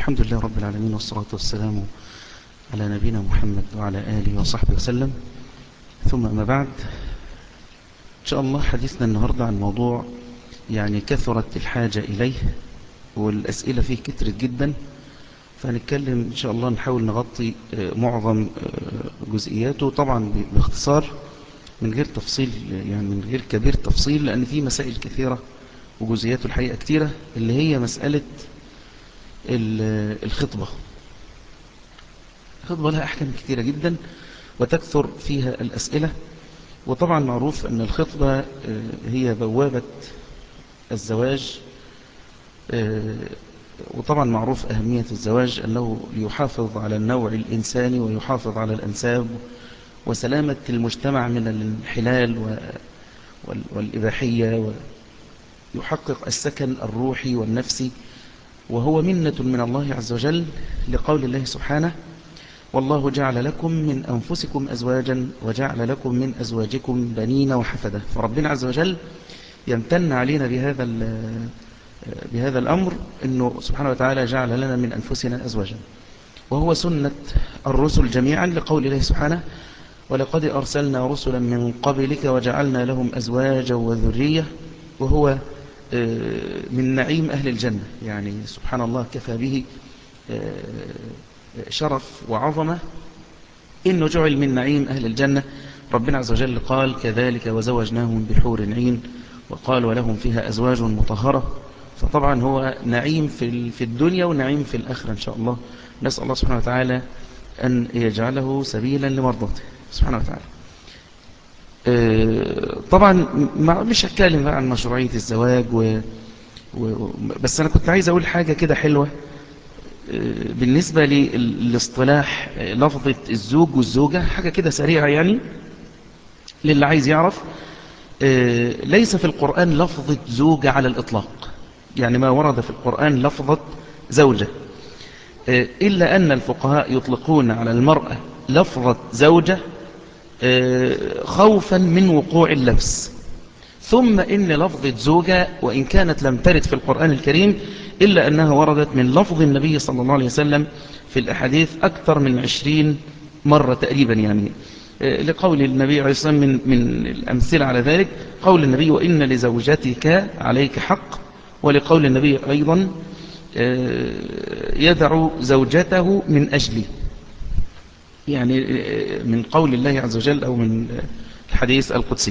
الحمد لله رب العالمين والصلاة والسلام على نبينا محمد وعلى آله وصحبه وسلم ثم أما بعد إن شاء الله حديثنا النهاردة عن موضوع يعني كثرت الحاجة إليه والأسئلة فيه كترت جدا فهنتكلم إن شاء الله نحاول نغطي معظم جزئياته طبعا باختصار من غير تفصيل يعني من غير كبير تفصيل لأن في مسائل كثيرة وجزئياته الحقيقة كتيرة اللي هي مسألة الخطبة الخطبة لها أحكام كثيرة جدا وتكثر فيها الأسئلة وطبعا معروف أن الخطبة هي بوابة الزواج وطبعا معروف أهمية الزواج أنه يحافظ على النوع الإنساني ويحافظ على الأنساب وسلامة المجتمع من الانحلال والإباحية ويحقق السكن الروحي والنفسي وهو منة من الله عز وجل لقول الله سبحانه والله جعل لكم من أنفسكم أزواجا وجعل لكم من أزواجكم بنين وحفدة فربنا عز وجل يمتن علينا بهذا بهذا الأمر أنه سبحانه وتعالى جعل لنا من أنفسنا أزواجا وهو سنة الرسل جميعا لقول الله سبحانه ولقد أرسلنا رسلا من قبلك وجعلنا لهم أزواجا وذرية وهو من نعيم أهل الجنة يعني سبحان الله كفى به شرف وعظمة إنه جعل من نعيم أهل الجنة ربنا عز وجل قال كذلك وزوجناهم بحور عين وقال ولهم فيها أزواج مطهرة فطبعا هو نعيم في في الدنيا ونعيم في الآخرة إن شاء الله نسأل الله سبحانه وتعالى أن يجعله سبيلا لمرضاته سبحانه وتعالى طبعا مش هتكلم عن مشروعية الزواج و... و... بس أنا كنت عايز أقول حاجة كده حلوة بالنسبة للاصطلاح لفظة الزوج والزوجة حاجة كده سريعة يعني للي عايز يعرف ليس في القرآن لفظة زوجة على الإطلاق يعني ما ورد في القرآن لفظة زوجة إلا أن الفقهاء يطلقون على المرأة لفظة زوجة خوفا من وقوع اللبس ثم إن لفظة زوجة وإن كانت لم ترد في القرآن الكريم إلا أنها وردت من لفظ النبي صلى الله عليه وسلم في الأحاديث أكثر من عشرين مرة تقريبا يعني لقول النبي عليه الصلاة والسلام من, من الأمثلة على ذلك قول النبي وإن لزوجتك عليك حق ولقول النبي أيضا يدع زوجته من أجلي يعني من قول الله عز وجل أو من الحديث القدسي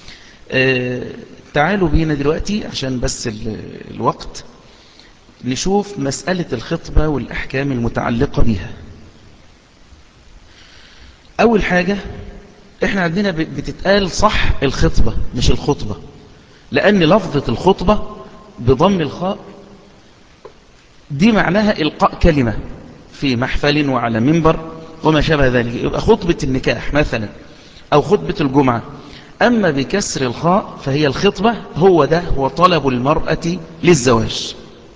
تعالوا بينا دلوقتي عشان بس الوقت نشوف مسألة الخطبة والأحكام المتعلقة بها أول حاجة احنا عندنا بتتقال صح الخطبة مش الخطبة لأن لفظة الخطبة بضم الخاء دي معناها إلقاء كلمة في محفل وعلى منبر وما شابه ذلك يبقى خطبة النكاح مثلا أو خطبة الجمعة أما بكسر الخاء فهي الخطبة هو ده هو طلب المرأة للزواج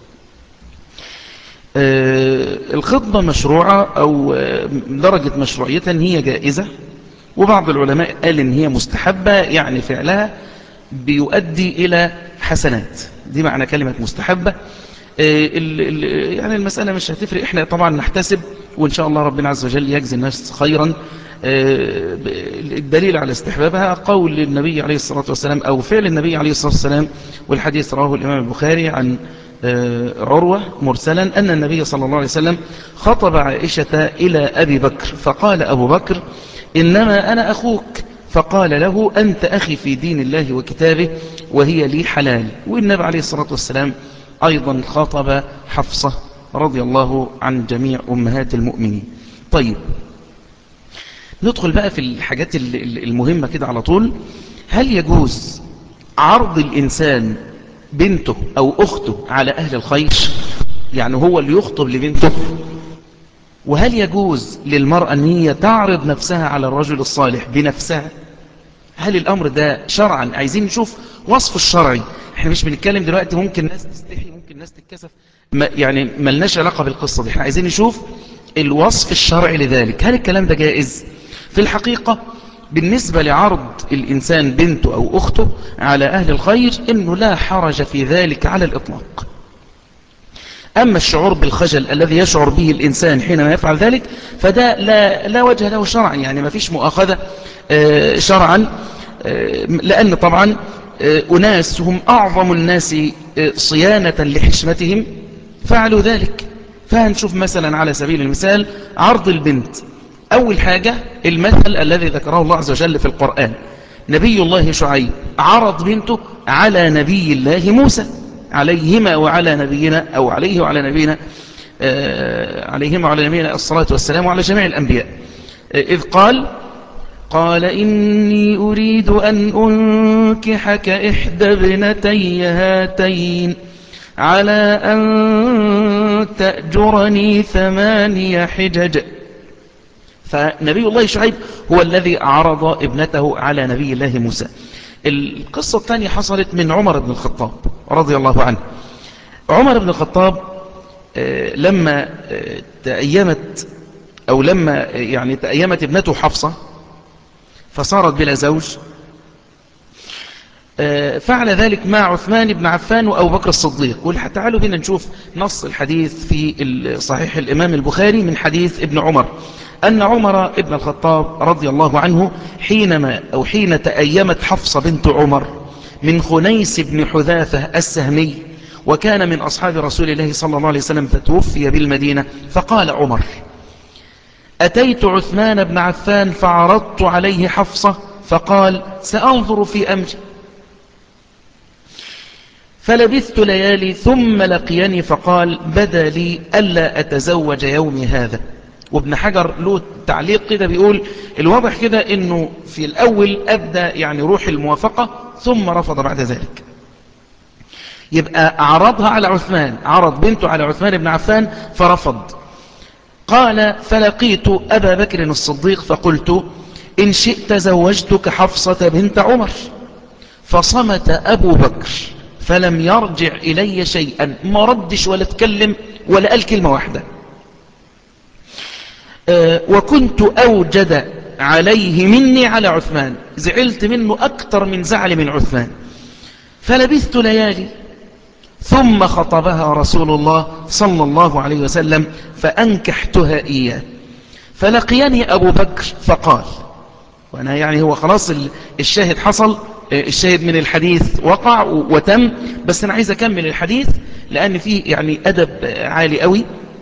الخطبة مشروعة أو درجة مشروعيتها هي جائزة وبعض العلماء قال إن هي مستحبة يعني فعلها بيؤدي إلى حسنات دي معنى كلمة مستحبة يعني المسألة مش هتفرق احنا طبعا نحتسب وإن شاء الله ربنا عز وجل يجزي الناس خيرا الدليل على استحبابها قول النبي عليه الصلاة والسلام أو فعل النبي عليه الصلاة والسلام والحديث رواه الإمام البخاري عن عروة مرسلا أن النبي صلى الله عليه وسلم خطب عائشة إلى أبي بكر فقال أبو بكر إنما أنا أخوك فقال له أنت أخي في دين الله وكتابه وهي لي حلال والنبي عليه الصلاة والسلام أيضا خاطب حفصة رضي الله عن جميع أمهات المؤمنين طيب ندخل بقى في الحاجات المهمة كده على طول هل يجوز عرض الإنسان بنته أو أخته على أهل الخير يعني هو اللي يخطب لبنته وهل يجوز للمرأة أن هي تعرض نفسها على الرجل الصالح بنفسها هل الأمر ده شرعا عايزين نشوف وصف الشرعي احنا مش بنتكلم دلوقتي ممكن ناس تستحي ممكن ناس تتكسف ما يعني ملناش علاقة بالقصة دي احنا عايزين نشوف الوصف الشرعي لذلك هل الكلام ده جائز في الحقيقة بالنسبة لعرض الإنسان بنته أو أخته على أهل الخير إنه لا حرج في ذلك على الإطلاق أما الشعور بالخجل الذي يشعر به الإنسان حينما يفعل ذلك فده لا, لا وجه له شرعا يعني ما فيش مؤاخذة شرعا لأن طبعا أناس هم أعظم الناس صيانة لحشمتهم فعلوا ذلك فهنشوف مثلا على سبيل المثال عرض البنت أول حاجة المثل الذي ذكره الله عز وجل في القرآن نبي الله شعيب عرض بنته على نبي الله موسى عليهما وعلى نبينا أو عليه وعلى نبينا آه عليهما وعلى نبينا الصلاة والسلام وعلى جميع الأنبياء آه إذ قال قال إني أريد أن أنكحك إحدى ابنتي هاتين على أن تأجرني ثماني حجج فنبي الله شعيب هو الذي عرض ابنته على نبي الله موسى القصة الثانية حصلت من عمر بن الخطاب رضي الله عنه عمر بن الخطاب لما تأيمت أو لما يعني تأيمت ابنته حفصة فصارت بلا زوج فعل ذلك مع عثمان بن عفان وأبو بكر الصديق تعالوا بنا نشوف نص الحديث في صحيح الإمام البخاري من حديث ابن عمر أن عمر ابن الخطاب رضي الله عنه حينما أو حين تأيمت حفصة بنت عمر من خنيس بن حذافة السهمي وكان من أصحاب رسول الله صلى الله عليه وسلم فتوفي بالمدينة فقال عمر أتيت عثمان بن عفان فعرضت عليه حفصة فقال سأنظر في أمري فلبثت ليالي ثم لقيني فقال بدا لي ألا أتزوج يومي هذا وابن حجر له تعليق كده بيقول الواضح كده انه في الاول ابدى يعني روح الموافقة ثم رفض بعد ذلك يبقى عرضها على عثمان عرض بنته على عثمان بن عفان فرفض قال فلقيت أبا بكر الصديق فقلت إن شئت زوجتك حفصة بنت عمر فصمت أبو بكر فلم يرجع إلي شيئا ما ردش ولا تكلم ولا قال كلمة واحدة أه وكنت أوجد عليه مني على عثمان زعلت منه أكثر من زعل من عثمان فلبثت ليالي ثم خطبها رسول الله صلى الله عليه وسلم فأنكحتها إياه فلقيني أبو بكر فقال وأنا يعني هو خلاص الشاهد حصل الشاهد من الحديث وقع وتم بس أنا عايز أكمل الحديث لأن فيه يعني أدب عالي قوي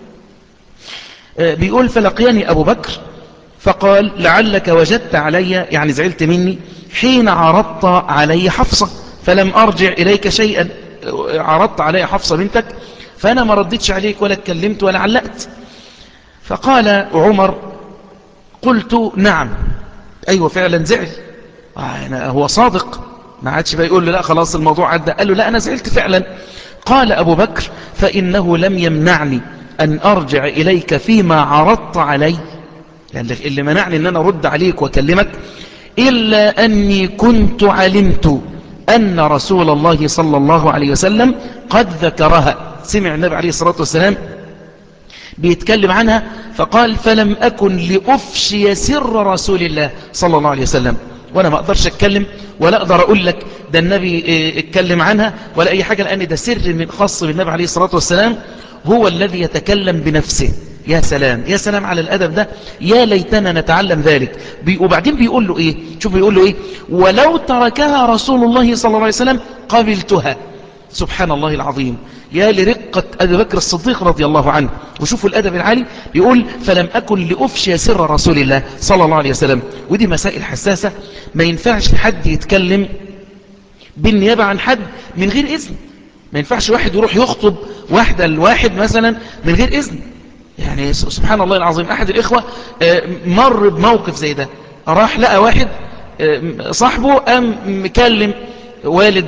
بيقول فلقيني أبو بكر فقال لعلك وجدت علي يعني زعلت مني حين عرضت علي حفصة فلم أرجع إليك شيئا عرضت علي حفصة بنتك فأنا ما ردتش عليك ولا اتكلمت ولا علقت فقال عمر قلت نعم أيوة فعلا زعل أنا هو صادق ما عادش بيقول له لا خلاص الموضوع عدى قال له لا أنا زعلت فعلا قال أبو بكر فإنه لم يمنعني أن أرجع إليك فيما عرضت علي يعني اللي منعني أن أنا أرد عليك وأكلمك إلا أني كنت علمت أن رسول الله صلى الله عليه وسلم قد ذكرها سمع النبي عليه الصلاة والسلام بيتكلم عنها فقال فلم أكن لأفشي سر رسول الله صلى الله عليه وسلم وأنا ما أقدرش أتكلم ولا أقدر أقول لك ده النبي اتكلم عنها ولا أي حاجة لأن ده سر من خاص بالنبي عليه الصلاة والسلام هو الذي يتكلم بنفسه يا سلام يا سلام على الأدب ده يا ليتنا نتعلم ذلك بي وبعدين بيقول له إيه شوف بيقول له إيه ولو تركها رسول الله صلى الله عليه وسلم قبلتها سبحان الله العظيم يا لرقة أبي بكر الصديق رضي الله عنه وشوفوا الأدب العالي بيقول فلم أكن لأفشي سر رسول الله صلى الله عليه وسلم ودي مسائل حساسة ما ينفعش حد يتكلم بالنيابة عن حد من غير إذن ما ينفعش واحد يروح يخطب واحدة لواحد مثلا من غير إذن يعني سبحان الله العظيم أحد الإخوة مر بموقف زي ده راح لقى واحد صاحبه قام مكلم والد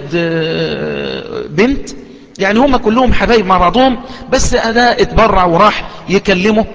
بنت يعني هم كلهم حبايب مع بعضهم بس ده اتبرع وراح يكلمه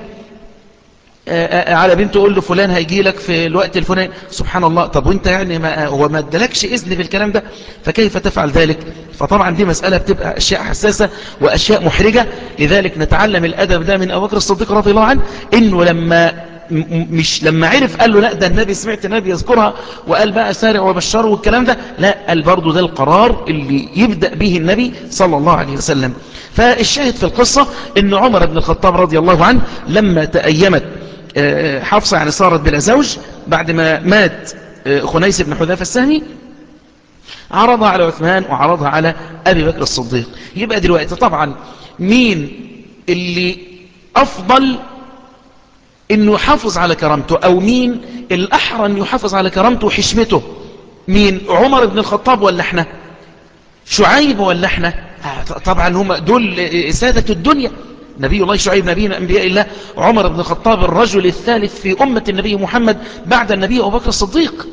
على بنته يقول له فلان هيجي لك في الوقت الفلاني سبحان الله طب وانت يعني ما هو ما ادالكش اذن في الكلام ده فكيف تفعل ذلك فطبعا دي مسألة بتبقى اشياء حساسة واشياء محرجة لذلك نتعلم الادب ده من ابو بكر الصديق رضي الله عنه انه لما مش لما عرف قال له لا ده النبي سمعت النبي يذكرها وقال بقى سارع وبشره والكلام ده لا قال برضه ده القرار اللي يبدأ به النبي صلى الله عليه وسلم فالشاهد في القصة ان عمر بن الخطاب رضي الله عنه لما تأيمت حفصة يعني صارت بلا زوج بعد ما مات خنيس بن حذافة السهمي عرضها على عثمان وعرضها على أبي بكر الصديق يبقى دلوقتي طبعا مين اللي أفضل انه يحافظ على كرامته او مين الاحرى انه يحافظ على كرامته وحشمته مين عمر بن الخطاب ولا احنا شعيب ولا احنا طبعا هم دول سادة الدنيا نبي الله شعيب نبي من أنبياء الله عمر بن الخطاب الرجل الثالث في أمة النبي محمد بعد النبي أبو بكر الصديق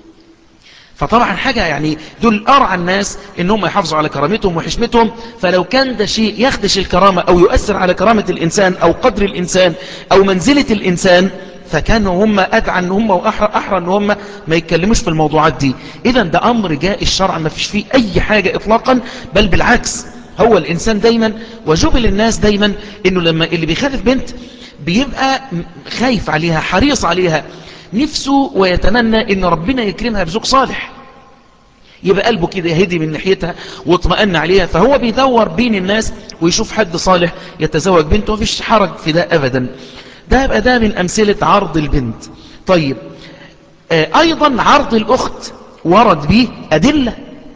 فطبعا حاجة يعني دول أرعى الناس إنهم يحافظوا على كرامتهم وحشمتهم فلو كان ده شيء يخدش الكرامة أو يؤثر على كرامة الإنسان أو قدر الإنسان أو منزلة الإنسان فكانوا هم أدعى أن هم وأحرى أحرى أن هم ما يتكلموش في الموضوعات دي إذا ده أمر جاء الشرع ما فيش فيه أي حاجة إطلاقا بل بالعكس هو الإنسان دايما وجبل الناس دايما إنه لما اللي بيخالف بنت بيبقى خايف عليها حريص عليها نفسه ويتمنى ان ربنا يكرمها بزوج صالح يبقى قلبه كده يهدي من ناحيتها واطمئن عليها فهو بيدور بين الناس ويشوف حد صالح يتزوج بنته ومفيش حرج في ده ابدا ده يبقى ده من امثلة عرض البنت طيب آه ايضا عرض الاخت ورد به ادلة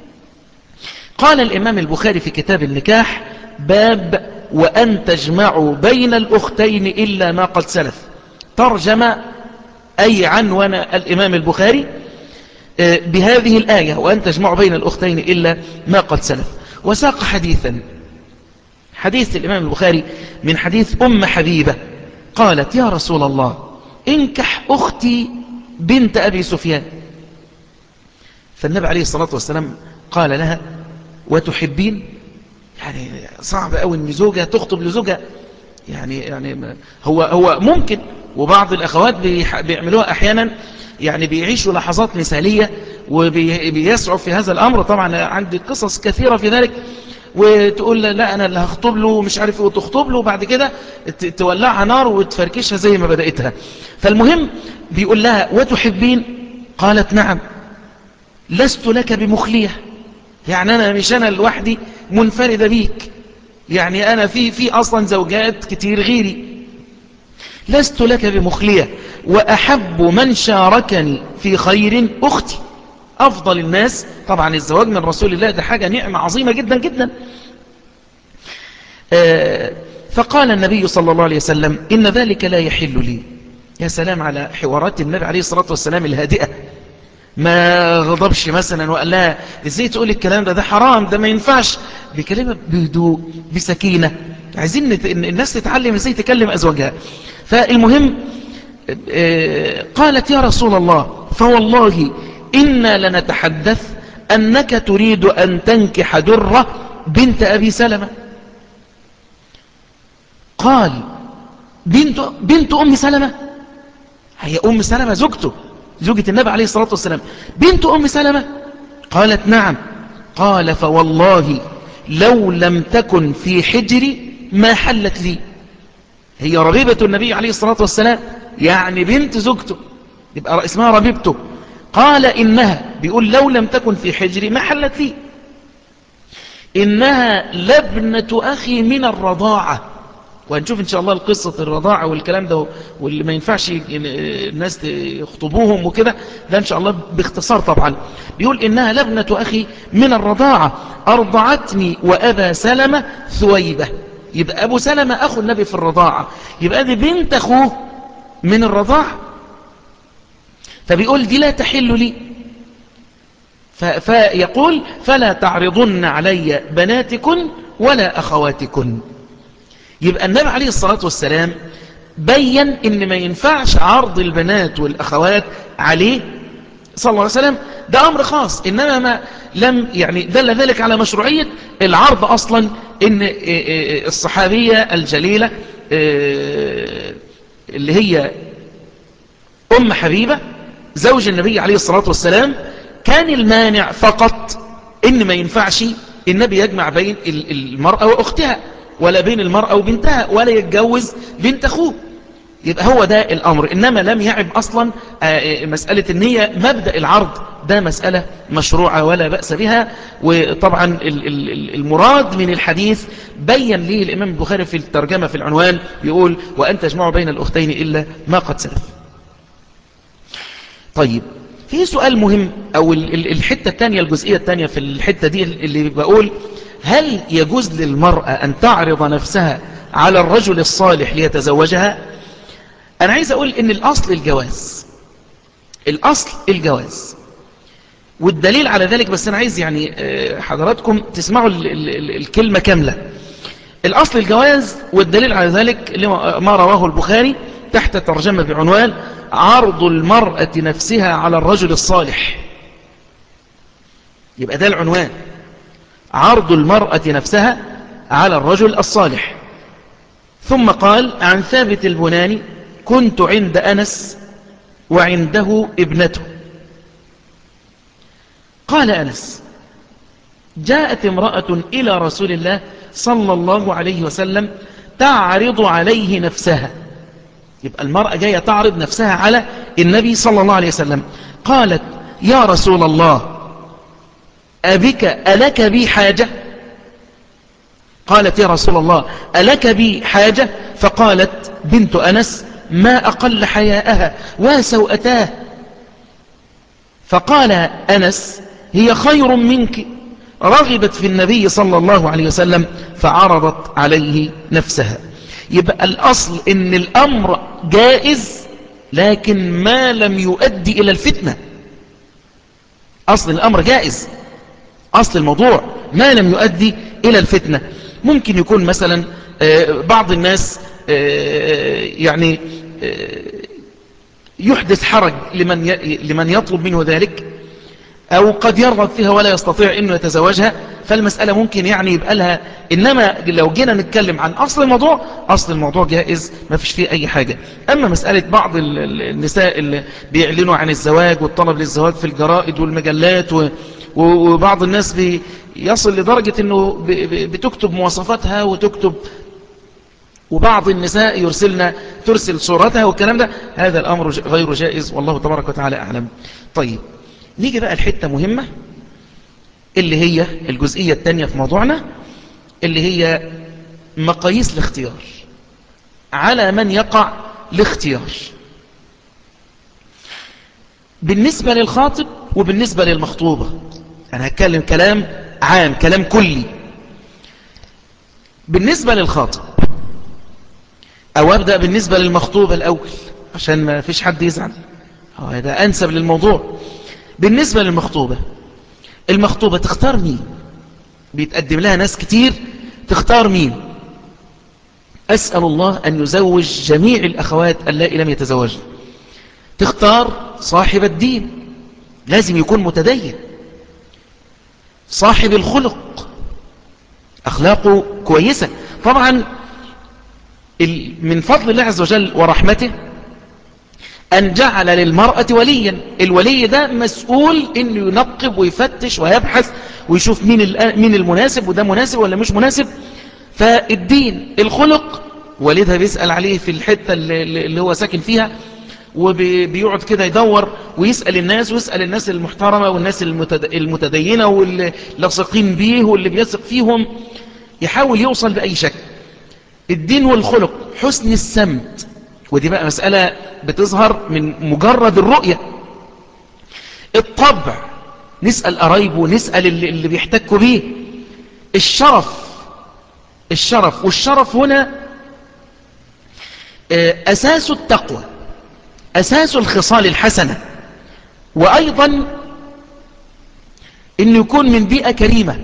قال الامام البخاري في كتاب النكاح باب وان تجمعوا بين الاختين الا ما قد سلف ترجم أي عنوان الإمام البخاري بهذه الآية وأن تجمع بين الأختين إلا ما قد سلف وساق حديثا حديث الإمام البخاري من حديث أم حبيبة قالت يا رسول الله انكح أختي بنت أبي سفيان فالنبي عليه الصلاة والسلام قال لها وتحبين يعني صعب أوي أن زوجها تخطب لزوجها يعني يعني هو هو ممكن وبعض الأخوات بيعملوها أحيانا يعني بيعيشوا لحظات مثالية وبيسعوا في هذا الأمر طبعا عندي قصص كثيرة في ذلك وتقول لا أنا اللي هخطب له مش عارف وتخطب له وبعد كده تولعها نار وتفركشها زي ما بدأتها فالمهم بيقول لها وتحبين قالت نعم لست لك بمخلية يعني أنا مش أنا لوحدي منفردة بيك يعني أنا في في أصلا زوجات كتير غيري لست لك بمخلية وأحب من شاركني في خير أختي أفضل الناس طبعا الزواج من رسول الله ده حاجة نعمة عظيمة جدا جدا فقال النبي صلى الله عليه وسلم إن ذلك لا يحل لي يا سلام على حوارات النبي عليه الصلاة والسلام الهادئة ما غضبش مثلا وقال لها ازاي تقول الكلام ده ده حرام ده ما ينفعش بكلمة بهدوء بسكينة عايزين الناس تتعلم ازاي تكلم أزواجها فالمهم قالت يا رسول الله فوالله إنا لنتحدث أنك تريد أن تنكح درة بنت أبي سلمة قال بنت, بنت أم سلمة هي أم سلمة زوجته زوجة النبي عليه الصلاة والسلام بنت أم سلمة قالت نعم قال فوالله لو لم تكن في حجري ما حلت لي هي ربيبة النبي عليه الصلاة والسلام يعني بنت زوجته يبقى اسمها ربيبته قال إنها بيقول لو لم تكن في حجري ما حلت لي إنها لبنة أخي من الرضاعة وهنشوف إن شاء الله القصة الرضاعة والكلام ده واللي ما ينفعش الناس يخطبوهم وكده ده إن شاء الله باختصار طبعا بيقول إنها لبنة أخي من الرضاعة أرضعتني وأبا سلمة ثويبة يبقى أبو سلمة أخو النبي في الرضاعة يبقى دي بنت أخوه من الرضاعة فبيقول دي لا تحل لي فيقول فلا تعرضن علي بناتكن ولا أخواتكن يبقى النبي عليه الصلاة والسلام بين ان ما ينفعش عرض البنات والأخوات عليه صلى الله عليه وسلم ده أمر خاص إنما ما لم يعني دل ذلك على مشروعية العرض أصلا إن الصحابية الجليلة اللي هي أم حبيبة زوج النبي عليه الصلاة والسلام كان المانع فقط إن ما ينفعش النبي يجمع بين المرأة وأختها ولا بين المرأة وبنتها ولا يتجوز بنت أخوه يبقى هو ده الأمر إنما لم يعب أصلا مسألة النية مبدأ العرض ده مسألة مشروعة ولا بأس بها وطبعا المراد من الحديث بين ليه الإمام البخاري في الترجمة في العنوان يقول وأن تجمعوا بين الأختين إلا ما قد سلف طيب في سؤال مهم أو الحتة الثانية الجزئية الثانية في الحتة دي اللي بقول هل يجوز للمرأة أن تعرض نفسها على الرجل الصالح ليتزوجها أنا عايز أقول إن الأصل الجواز الأصل الجواز والدليل على ذلك بس أنا عايز يعني حضراتكم تسمعوا ال ال الكلمة كاملة الأصل الجواز والدليل على ذلك ما رواه البخاري تحت ترجمة بعنوان عرض المرأة نفسها على الرجل الصالح يبقى ده العنوان عرض المرأة نفسها على الرجل الصالح ثم قال عن ثابت البناني كنت عند أنس وعنده ابنته قال أنس جاءت امرأة إلى رسول الله صلى الله عليه وسلم تعرض عليه نفسها يبقى المرأة جاية تعرض نفسها على النبي صلى الله عليه وسلم قالت يا رسول الله أبك ألك بي حاجة قالت يا رسول الله ألك بي حاجة فقالت بنت أنس ما أقل حياءها وسوءتاه فقال أنس هي خير منك رغبت في النبي صلى الله عليه وسلم فعرضت عليه نفسها يبقى الأصل إن الأمر جائز لكن ما لم يؤدي إلى الفتنة أصل الأمر جائز أصل الموضوع ما لم يؤدي إلى الفتنة ممكن يكون مثلا بعض الناس يعني يحدث حرج لمن لمن يطلب منه ذلك أو قد يرغب فيها ولا يستطيع أنه يتزوجها فالمسألة ممكن يعني يبقى لها إنما لو جينا نتكلم عن أصل الموضوع أصل الموضوع جائز ما فيش فيه أي حاجة أما مسألة بعض النساء اللي بيعلنوا عن الزواج والطلب للزواج في الجرائد والمجلات وبعض الناس يصل لدرجة أنه بتكتب مواصفاتها وتكتب وبعض النساء يرسلنا ترسل صورتها والكلام ده هذا الأمر غير جائز والله تبارك وتعالى أعلم طيب نيجي بقى الحتة مهمة اللي هي الجزئية الثانية في موضوعنا اللي هي مقاييس الاختيار على من يقع الاختيار بالنسبة للخاطب وبالنسبة للمخطوبة أنا هتكلم كلام عام كلام كلي بالنسبة للخاطب أو أبدأ بالنسبة للمخطوبة الأول عشان ما فيش حد يزعل هذا أنسب للموضوع بالنسبة للمخطوبة المخطوبة تختار مين بيتقدم لها ناس كتير تختار مين أسأل الله أن يزوج جميع الأخوات اللائي لم يتزوجن تختار صاحب الدين لازم يكون متدين صاحب الخلق أخلاقه كويسة طبعا من فضل الله عز وجل ورحمته أن جعل للمرأة وليا الولي ده مسؤول أنه ينقب ويفتش ويبحث ويشوف مين مين المناسب وده مناسب ولا مش مناسب فالدين الخلق والدها بيسأل عليه في الحتة اللي هو ساكن فيها وبيقعد كده يدور ويسأل الناس ويسأل الناس المحترمة والناس المتدينة واللي لاصقين بيه واللي بيثق فيهم يحاول يوصل بأي شكل الدين والخلق حسن السمت ودي بقى مسألة بتظهر من مجرد الرؤية الطبع نسأل قرايبه نسأل اللي, اللي بيحتكوا بيه الشرف الشرف والشرف هنا أساس التقوى أساس الخصال الحسنة وأيضا أن يكون من بيئة كريمة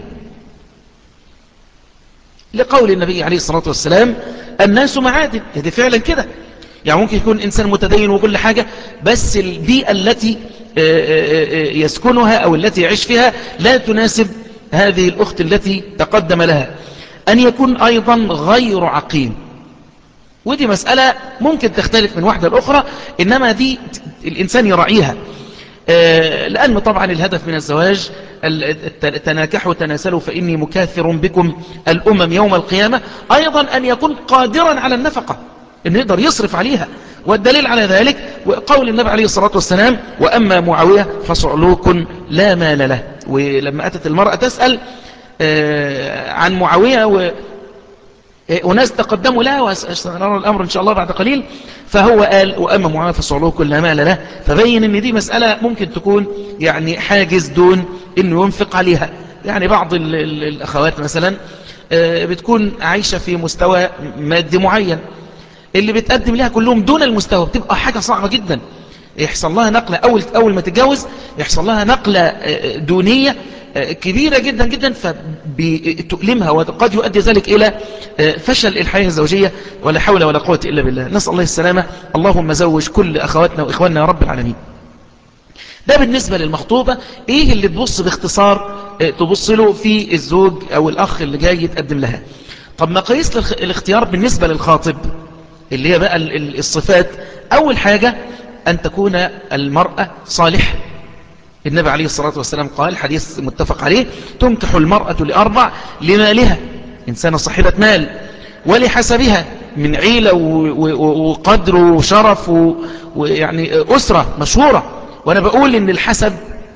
لقول النبي عليه الصلاة والسلام الناس معادن هذه فعلا كده يعني ممكن يكون إنسان متدين وكل حاجة بس البيئة التي يسكنها أو التي يعيش فيها لا تناسب هذه الأخت التي تقدم لها أن يكون أيضا غير عقيم ودي مسألة ممكن تختلف من واحدة لأخرى إنما دي الإنسان يراعيها لأن طبعا الهدف من الزواج تناكحوا تناسلوا فإني مكاثر بكم الأمم يوم القيامة أيضا أن يكون قادرا على النفقة انه يقدر يصرف عليها والدليل على ذلك قول النبي عليه الصلاة والسلام وأما معاوية فصعلوك لا مال له ولما أتت المرأة تسأل آه، عن معاوية و وناس تقدموا له وسنرى الأمر إن شاء الله بعد قليل فهو قال وأما معاوية فصعلوك لا مال له فبين أن دي مسألة ممكن تكون يعني حاجز دون أنه ينفق عليها يعني بعض الأخوات مثلا آه، بتكون عايشة في مستوى مادي معين اللي بتقدم لها كلهم دون المستوى بتبقى حاجة صعبة جدا يحصل لها نقلة أول, أول ما تتجوز يحصل لها نقلة آه، دونية آه، كبيرة جدا جدا فبتؤلمها وقد يؤدي ذلك إلى آه، فشل الحياة الزوجية ولا حول ولا قوة إلا بالله نسأل الله السلامة اللهم زوج كل أخواتنا وإخواننا يا رب العالمين ده بالنسبة للمخطوبة إيه اللي تبص باختصار تبص له في الزوج أو الأخ اللي جاي يتقدم لها طب مقاييس الاختيار بالنسبة للخاطب اللي هي بقى الصفات أول حاجة أن تكون المرأة صالحة النبي عليه الصلاة والسلام قال حديث متفق عليه تنكح المرأة لأربع لمالها إنسانة صاحبة مال ولحسبها من عيلة وقدر وشرف ويعني أسرة مشهورة وأنا بقول إن الحسب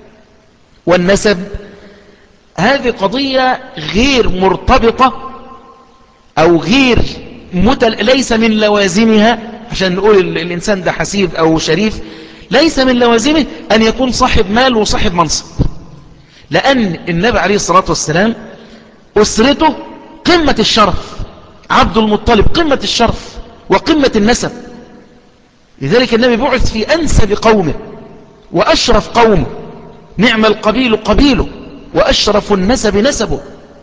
والنسب هذه قضية غير مرتبطة أو غير متل... ليس من لوازمها عشان نقول الإنسان ده حسيب أو شريف ليس من لوازمه أن يكون صاحب مال وصاحب منصب لأن النبي عليه الصلاة والسلام أسرته قمة الشرف عبد المطلب قمة الشرف وقمة النسب لذلك النبي بعث في أنسب قومه وأشرف قومه نعم القبيل قبيله وأشرف النسب نسبه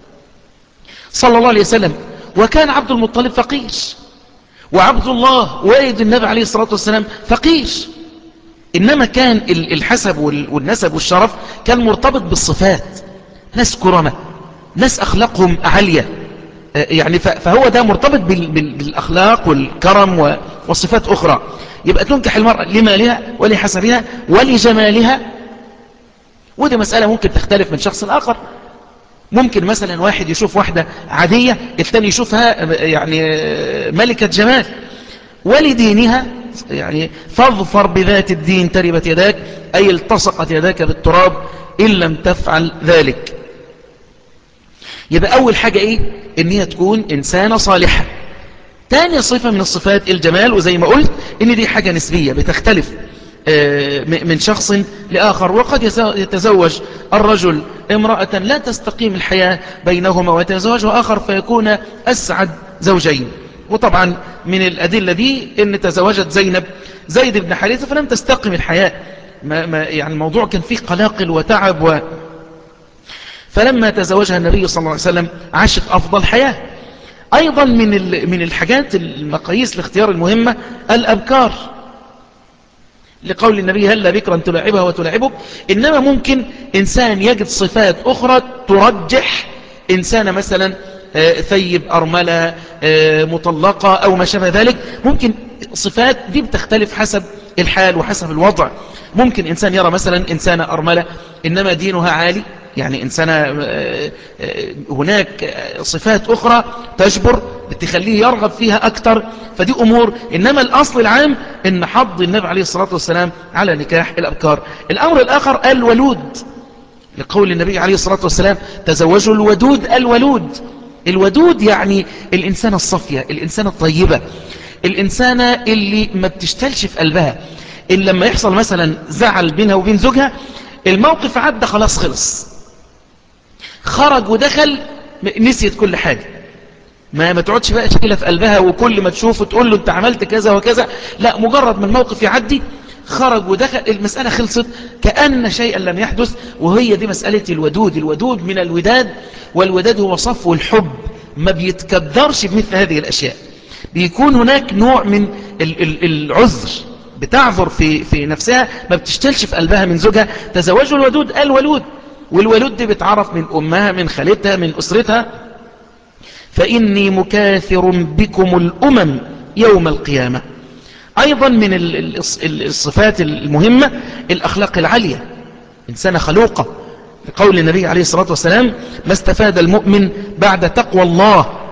صلى الله عليه وسلم وكان عبد المطلب فقير وعبد الله والد النبي عليه الصلاة والسلام فقير إنما كان الحسب والنسب والشرف كان مرتبط بالصفات ناس كرمة ناس أخلاقهم عالية آه، يعني فهو ده مرتبط بالأخلاق والكرم وصفات أخرى يبقى تنكح المرأة لمالها ولحسبها ولجمالها ودي مسألة ممكن تختلف من شخص آخر ممكن مثلا واحد يشوف واحدة عادية الثاني يشوفها يعني ملكة جمال ولدينها يعني فاظفر بذات الدين تربت يداك أي التصقت يداك بالتراب إن لم تفعل ذلك يبقى أول حاجة إيه إن هي تكون إنسانة صالحة تاني صفة من الصفات الجمال وزي ما قلت إن دي حاجة نسبية بتختلف آه، من شخص لآخر وقد يتزوج الرجل امرأة لا تستقيم الحياة بينهما ويتزوج آخر فيكون أسعد زوجين وطبعا من الأدلة دي ان تزوجت زينب زيد بن حارثة فلم تستقم الحياة ما ما يعني الموضوع كان فيه قلاقل وتعب و فلما تزوجها النبي صلى الله عليه وسلم عاشت أفضل حياة أيضا من من الحاجات المقاييس الاختيار المهمة الأبكار لقول النبي هل بكرا تلعبها وتلعبك إنما ممكن إنسان يجد صفات أخرى ترجح إنسان مثلا آه، ثيب أرملة آه، مطلقة أو ما شابه ذلك ممكن صفات دي بتختلف حسب الحال وحسب الوضع ممكن إنسان يرى مثلا إنسانة أرملة إنما دينها عالي يعني إنسانة آه، هناك صفات أخرى تجبر بتخليه يرغب فيها أكتر فدي أمور إنما الأصل العام إن حض النبي عليه الصلاة والسلام على نكاح الأبكار الأمر الآخر الولود لقول النبي عليه الصلاة والسلام تزوجوا الودود الولود الودود يعني الإنسانة الصفية الإنسانة الطيبة الإنسانة اللي ما بتشتلش في قلبها اللي لما يحصل مثلا زعل بينها وبين زوجها الموقف عدى خلاص خلص خرج ودخل نسيت كل حاجة ما ما تقعدش بقى شكلة في قلبها وكل ما تشوفه تقول له انت عملت كذا وكذا لا مجرد من الموقف يعدي خرج ودخل المسألة خلصت كأن شيئا لم يحدث وهي دي مسألة الودود الودود من الوداد والوداد هو صفو الحب ما بيتكدرش بمثل هذه الأشياء بيكون هناك نوع من العذر بتعذر في, في نفسها ما بتشتلش في قلبها من زوجها تزوجوا الودود الولود والولود دي بتعرف من أمها من خالتها من أسرتها فإني مكاثر بكم الأمم يوم القيامة أيضا من الصفات المهمة الأخلاق العالية إنسانة خلوقة لقول النبي عليه الصلاة والسلام ما استفاد المؤمن بعد تقوى الله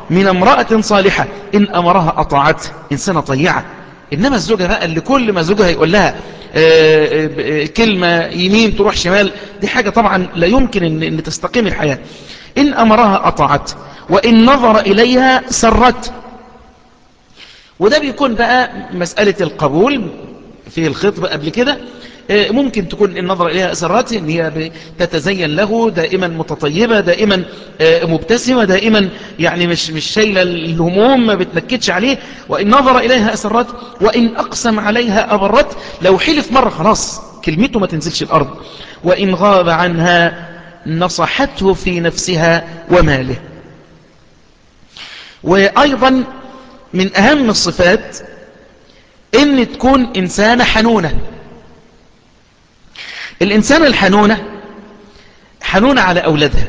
من امرأة صالحة إن أمرها أطاعته إنسانة طيعة إنما الزوجة بقى اللي كل ما زوجها يقول لها آه، آه، كلمة يمين تروح شمال دي حاجة طبعا لا يمكن أن, إن تستقيم الحياة إن أمرها أطاعته وإن نظر إليها سرت وده بيكون بقى مسألة القبول في الخطبة قبل كده آه، ممكن تكون النظر إليها أسرات إن هي تتزين له دائما متطيبة دائما آه، مبتسمة دائما يعني مش مش شايلة الهموم ما بتنكدش عليه وإن نظر إليها أسرات وإن أقسم عليها أبرت لو حلف مرة خلاص كلمته ما تنزلش الأرض وإن غاب عنها نصحته في نفسها وماله وأيضا من أهم الصفات إن تكون إنسانة حنونة الإنسانة الحنونة حنونة على أولادها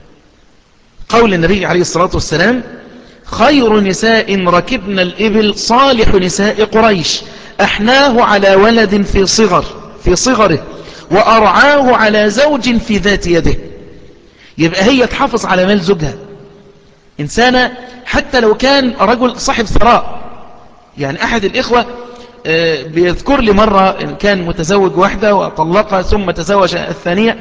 قول النبي عليه الصلاة والسلام خير نساء ركبن الإبل صالح نساء قريش أحناه على ولد في صغر في صغره وأرعاه على زوج في ذات يده يبقى هي تحافظ على مال زوجها إنسانة حتى لو كان رجل صاحب ثراء يعني أحد الإخوة آه، بيذكر لي مرة إن كان متزوج واحدة وطلقها ثم تزوج الثانية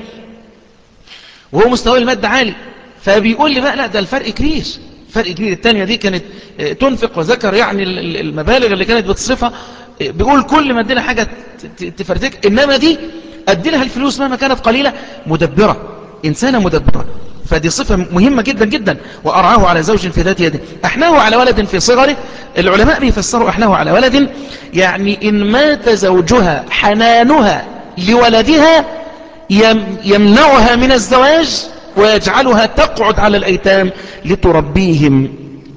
وهو مستوى المادة عالي فبيقول لي بقى لا ده الفرق كبير فرق كبير الثانية دي كانت آه، تنفق وذكر يعني المبالغ اللي كانت بتصرفها آه، بيقول كل ما ادينا حاجة تفرتك إنما دي أدي لها الفلوس مهما كانت قليلة مدبرة إنسانة مدبرة فدي صفة مهمة جدا جدا وأرعاه على زوج في ذات يده أحناه على ولد في صغره العلماء بيفسروا أحناه على ولد يعني إن مات زوجها حنانها لولدها يمنعها من الزواج ويجعلها تقعد على الأيتام لتربيهم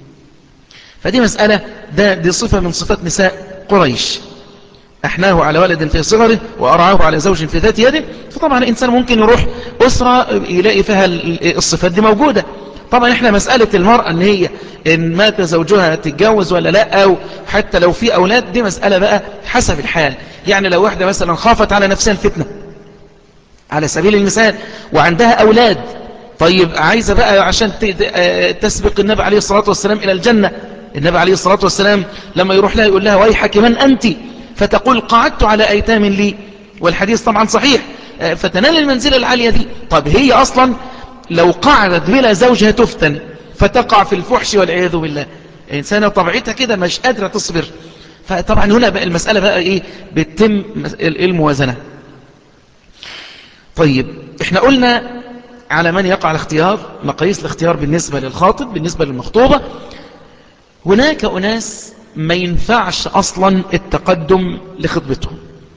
فدي مسألة ده دي صفة من صفات نساء قريش أحناه على ولد في صغره وأرعاه على زوج في ذات يده فطبعا الإنسان ممكن يروح أسرة يلاقي فيها الصفات دي موجودة طبعا احنا مسألة المرأة ان هي ان مات زوجها تتجوز ولا لا او حتى لو في اولاد دي مسألة بقى حسب الحال يعني لو واحدة مثلا خافت على نفسها الفتنة على سبيل المثال وعندها اولاد طيب عايزة بقى عشان تسبق النبي عليه الصلاة والسلام الى الجنة النبي عليه الصلاة والسلام لما يروح لها يقول لها ويحك من انت فتقول قعدت على أيتام لي والحديث طبعا صحيح آه، فتنال المنزلة العالية دي طب هي أصلا لو قعدت بلا زوجها تفتن فتقع في الفحش والعياذ بالله إنسانة طبيعتها كده مش قادرة تصبر فطبعا هنا بقى المسألة بقى إيه بتتم الموازنة طيب احنا قلنا على من يقع الاختيار مقاييس الاختيار بالنسبة للخاطب بالنسبة للمخطوبة هناك أناس ما ينفعش أصلا التقدم لخطبتهم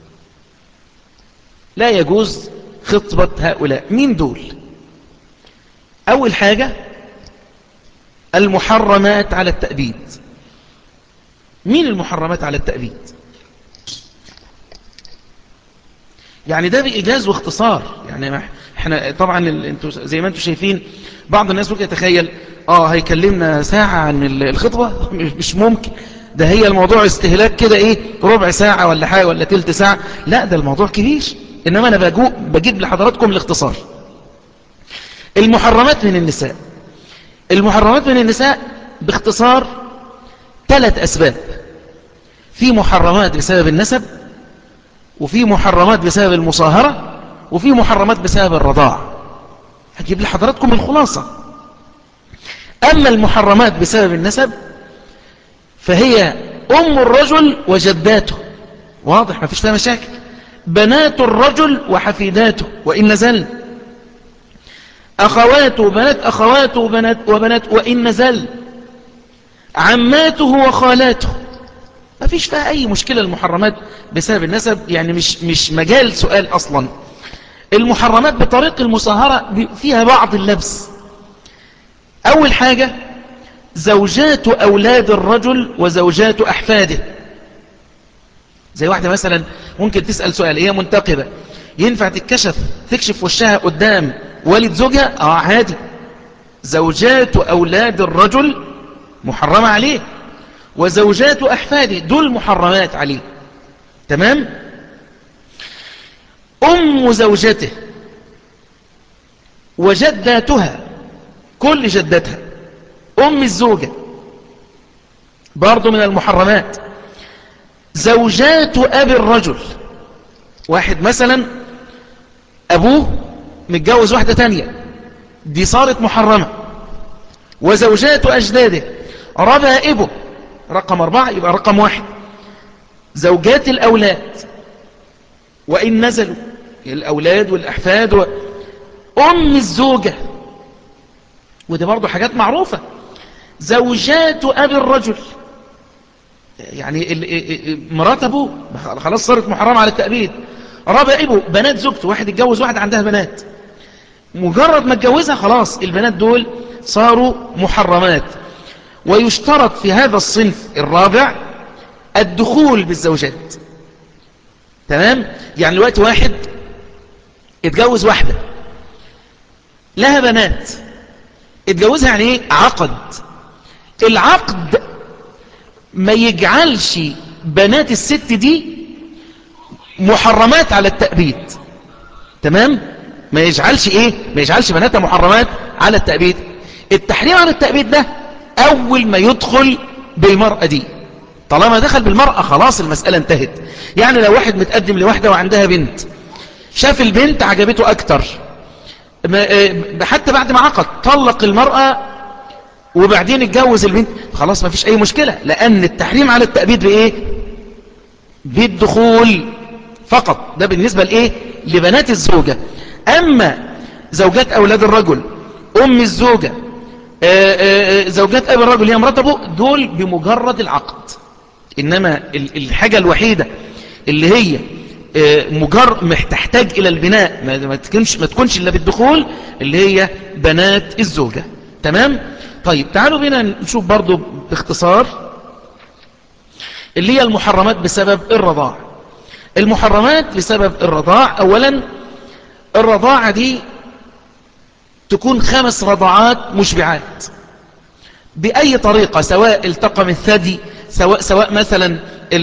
لا يجوز خطبة هؤلاء مين دول أول حاجة المحرمات على التأبيد مين المحرمات على التأبيد يعني ده بإيجاز واختصار يعني احنا طبعا انتوا زي ما انتم شايفين بعض الناس ممكن يتخيل اه هيكلمنا ساعة عن الخطبة مش ممكن ده هي الموضوع استهلاك كده ايه ربع ساعة ولا حاجة ولا تلت ساعة لا ده الموضوع كبير انما انا بجيب لحضراتكم الاختصار المحرمات من النساء المحرمات من النساء باختصار ثلاث اسباب في محرمات بسبب النسب وفي محرمات بسبب المصاهرة وفي محرمات بسبب الرضاع هجيب لحضراتكم الخلاصة أما المحرمات بسبب النسب فهي أم الرجل وجداته واضح ما فيش فيها مشاكل بنات الرجل وحفيداته وإن نزل أخواته وبنات أخواته وبنات, وبنات وإن نزل عماته وخالاته ما فيش فيها أي مشكلة المحرمات بسبب النسب يعني مش, مش مجال سؤال أصلا المحرمات بطريق المصاهرة فيها بعض اللبس أول حاجة زوجات أولاد الرجل وزوجات أحفاده زي واحدة مثلا ممكن تسأل سؤال هي منتقبة ينفع تتكشف تكشف وشها قدام والد زوجها اه عادي زوجات أولاد الرجل محرمة عليه وزوجات أحفاده دول محرمات عليه تمام أم زوجته وجداتها كل جدتها أم الزوجة برضو من المحرمات زوجات أبي الرجل واحد مثلا أبوه متجوز واحدة تانية دي صارت محرمة وزوجات أجداده ربائبه رقم أربعة يبقى رقم واحد زوجات الأولاد وإن نزلوا الأولاد والأحفاد و... أم الزوجة ودي برضو حاجات معروفة زوجات أبي الرجل يعني مرات أبوه خلاص صارت محرمة على التأبيد ربائبه بنات زوجته واحد اتجوز واحد عندها بنات مجرد ما اتجوزها خلاص البنات دول صاروا محرمات ويشترط في هذا الصنف الرابع الدخول بالزوجات تمام يعني الوقت واحد اتجوز واحدة لها بنات اتجوزها يعني ايه عقد العقد ما يجعلش بنات الست دي محرمات على التأبيد تمام ما يجعلش ايه ما يجعلش بناتها محرمات على التأبيد التحريم على التأبيد ده اول ما يدخل بالمرأة دي طالما دخل بالمرأة خلاص المسألة انتهت يعني لو واحد متقدم لواحدة وعندها بنت شاف البنت عجبته اكتر حتى بعد ما عقد طلق المرأة وبعدين اتجوز البنت خلاص ما فيش اي مشكلة لان التحريم على التأبيد بايه بالدخول فقط ده بالنسبة لايه لبنات الزوجة اما زوجات اولاد الرجل ام الزوجة زوجات ابي الرجل هي مرات ابوه دول بمجرد العقد انما الحاجة الوحيدة اللي هي مجر تحتاج الى البناء ما تكونش ما تكونش الا بالدخول اللي هي بنات الزوجة تمام طيب تعالوا بينا نشوف برضو باختصار اللي هي المحرمات بسبب الرضاع المحرمات بسبب الرضاع اولا الرضاعة دي تكون خمس رضعات مشبعات بأي طريقة سواء التقم الثدي سواء, سواء مثلا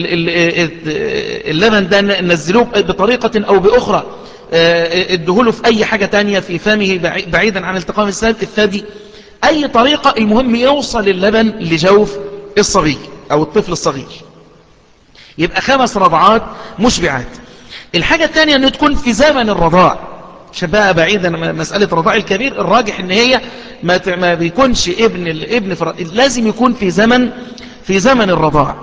اللبن ده نزلوه بطريقة أو بأخرى ادهوله في أي حاجة تانية في فمه بعيدا عن التقام الثدي أي طريقة المهم يوصل اللبن لجوف الصبي أو الطفل الصغير يبقى خمس رضعات مشبعات الحاجة الثانية أنه تكون في زمن الرضاع شباب بعيدا مسألة رضاع الكبير الراجح ان هي ما ما بيكونش ابن الابن لازم يكون في زمن في زمن الرضاع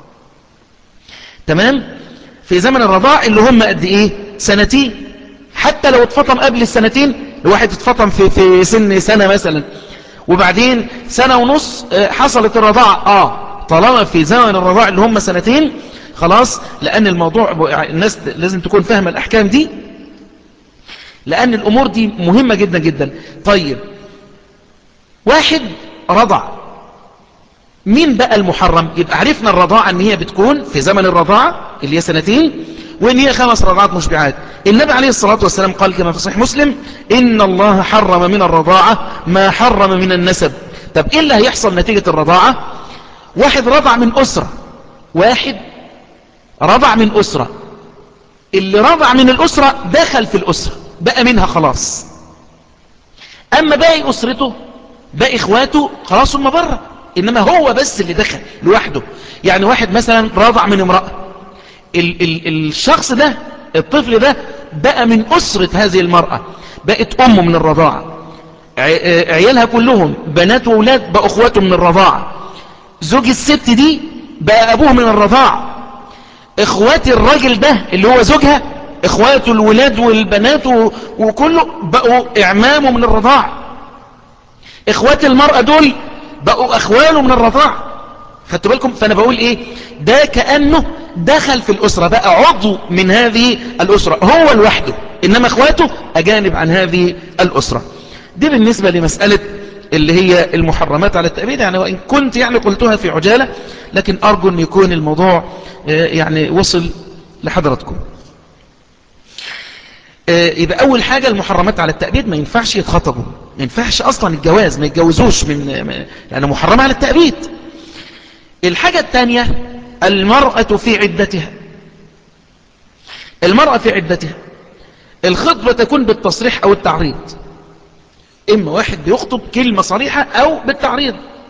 تمام في زمن الرضاع اللي هم قد ايه سنتين حتى لو اتفطم قبل السنتين الواحد اتفطم في في سن سنة مثلا وبعدين سنة ونص حصلت الرضاعة اه طالما في زمن الرضاع اللي هم سنتين خلاص لان الموضوع الناس لازم تكون فاهمة الاحكام دي لأن الأمور دي مهمة جدا جدا طيب واحد رضع مين بقى المحرم يبقى عرفنا الرضاعة ان هي بتكون في زمن الرضاعة اللي هي سنتين وان هي خمس رضعات مشبعات النبي عليه الصلاة والسلام قال كما في صحيح مسلم ان الله حرم من الرضاعة ما حرم من النسب طب ايه اللي هيحصل نتيجة الرضاعة واحد رضع من أسرة واحد رضع من أسرة اللي رضع من الأسرة دخل في الأسرة بقى منها خلاص أما باقي أسرته باقي إخواته خلاص هم بره إنما هو بس اللي دخل لوحده يعني واحد مثلا رضع من امرأة ال ال الشخص ده الطفل ده بقى من أسرة هذه المرأة بقت أمه من الرضاعة عيالها كلهم بنات وولاد بقوا أخواته من الرضاعة زوج الست دي بقى أبوه من الرضاعة إخوات الراجل ده اللي هو زوجها إخواته الولاد والبنات وكله بقوا إعمامه من الرضاعة إخوات المرأة دول بقوا أخواله من الرضاعة خدتوا بالكم فأنا بقول إيه ده كأنه دخل في الأسرة بقى عضو من هذه الأسرة هو لوحده إنما إخواته أجانب عن هذه الأسرة دي بالنسبة لمسألة اللي هي المحرمات على التأبيد يعني وإن كنت يعني قلتها في عجالة لكن أرجو أن يكون الموضوع يعني وصل لحضراتكم يبقى أول حاجة المحرمات على التأبيد ما ينفعش يتخطبوا ما ينفعش أصلا الجواز ما يتجوزوش من لأنه محرمة على التأبيد الحاجة الثانية المرأة في عدتها المرأة في عدتها الخطبة تكون بالتصريح أو التعريض إما واحد بيخطب كلمة صريحة أو بالتعريض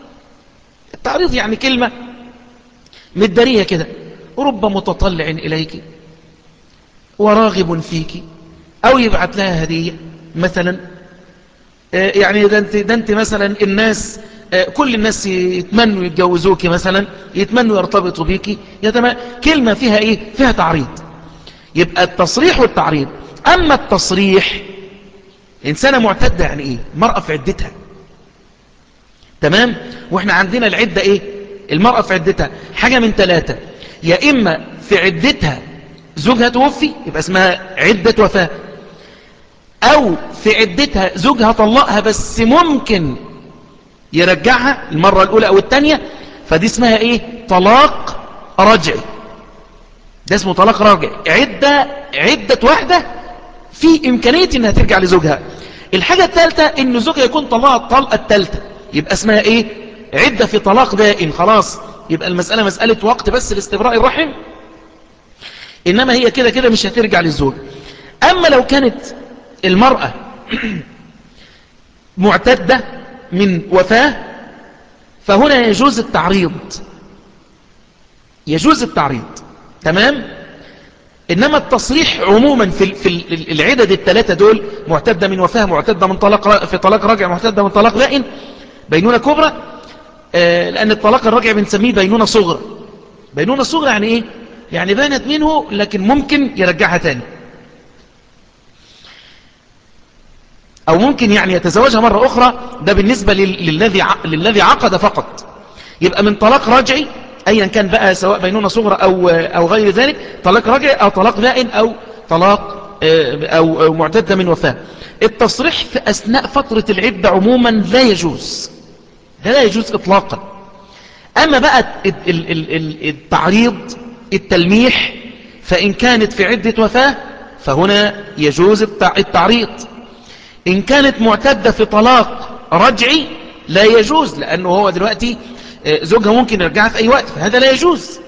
التعريض يعني كلمة مدارية كده رب متطلع إليك وراغب فيك أو يبعت لها هدية مثلا يعني ده انت, ده انت مثلا الناس كل الناس يتمنوا يتجوزوك مثلا يتمنوا يرتبطوا بيك يتم... كلمة فيها ايه فيها تعريض يبقى التصريح والتعريض اما التصريح انسانة معتدة يعني ايه مرأة في عدتها تمام واحنا عندنا العدة ايه المرأة في عدتها حاجة من ثلاثة يا اما في عدتها زوجها توفي يبقى اسمها عدة وفاة او في عدتها زوجها طلقها بس ممكن يرجعها المرة الاولى او الثانية فدي اسمها ايه طلاق رجعي ده اسمه طلاق راجع عدة عدة واحدة في امكانية انها ترجع لزوجها الحاجة الثالثة ان زوجها يكون طلقها الطلقة الثالثة يبقى اسمها ايه عدة في طلاق بائن خلاص يبقى المسألة مسألة وقت بس لاستبراء الرحم انما هي كده كده مش هترجع للزوج اما لو كانت المرأة معتدة من وفاة فهنا يجوز التعريض يجوز التعريض تمام إنما التصريح عموما في في العدد الثلاثة دول معتدة من وفاة معتدة من طلاق في طلاق راجع معتدة من طلاق بائن بينونة كبرى آه لأن الطلاق الراجع بنسميه بينونة صغرى بينونة صغرى يعني إيه يعني بانت منه لكن ممكن يرجعها تاني أو ممكن يعني يتزوجها مرة أخرى ده بالنسبة للذي للذي عقد فقط يبقى من طلاق رجعي أيا كان بقى سواء بينونة صغرى أو, أو غير ذلك طلاق رجعي أو طلاق بائن أو طلاق أو معتدة من وفاة التصريح في أثناء فترة العدة عموما لا يجوز ده لا يجوز إطلاقا أما بقى التعريض التلميح فإن كانت في عدة وفاة فهنا يجوز التعريض إن كانت معتدة في طلاق رجعي لا يجوز لأنه هو دلوقتي زوجها ممكن يرجعها في أي وقت فهذا لا يجوز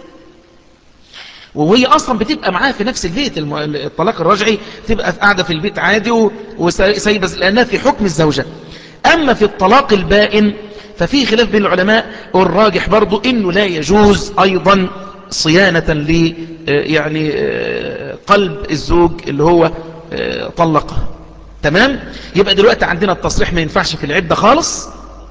وهي أصلا بتبقى معاه في نفس البيت الطلاق الرجعي تبقى قاعدة في البيت عادي وسايبة لأنها في حكم الزوجة أما في الطلاق البائن ففي خلاف بين العلماء والراجح برضو إنه لا يجوز أيضا صيانة ل يعني قلب الزوج اللي هو طلقه تمام يبقى دلوقتي عندنا التصريح ما ينفعش في العدة خالص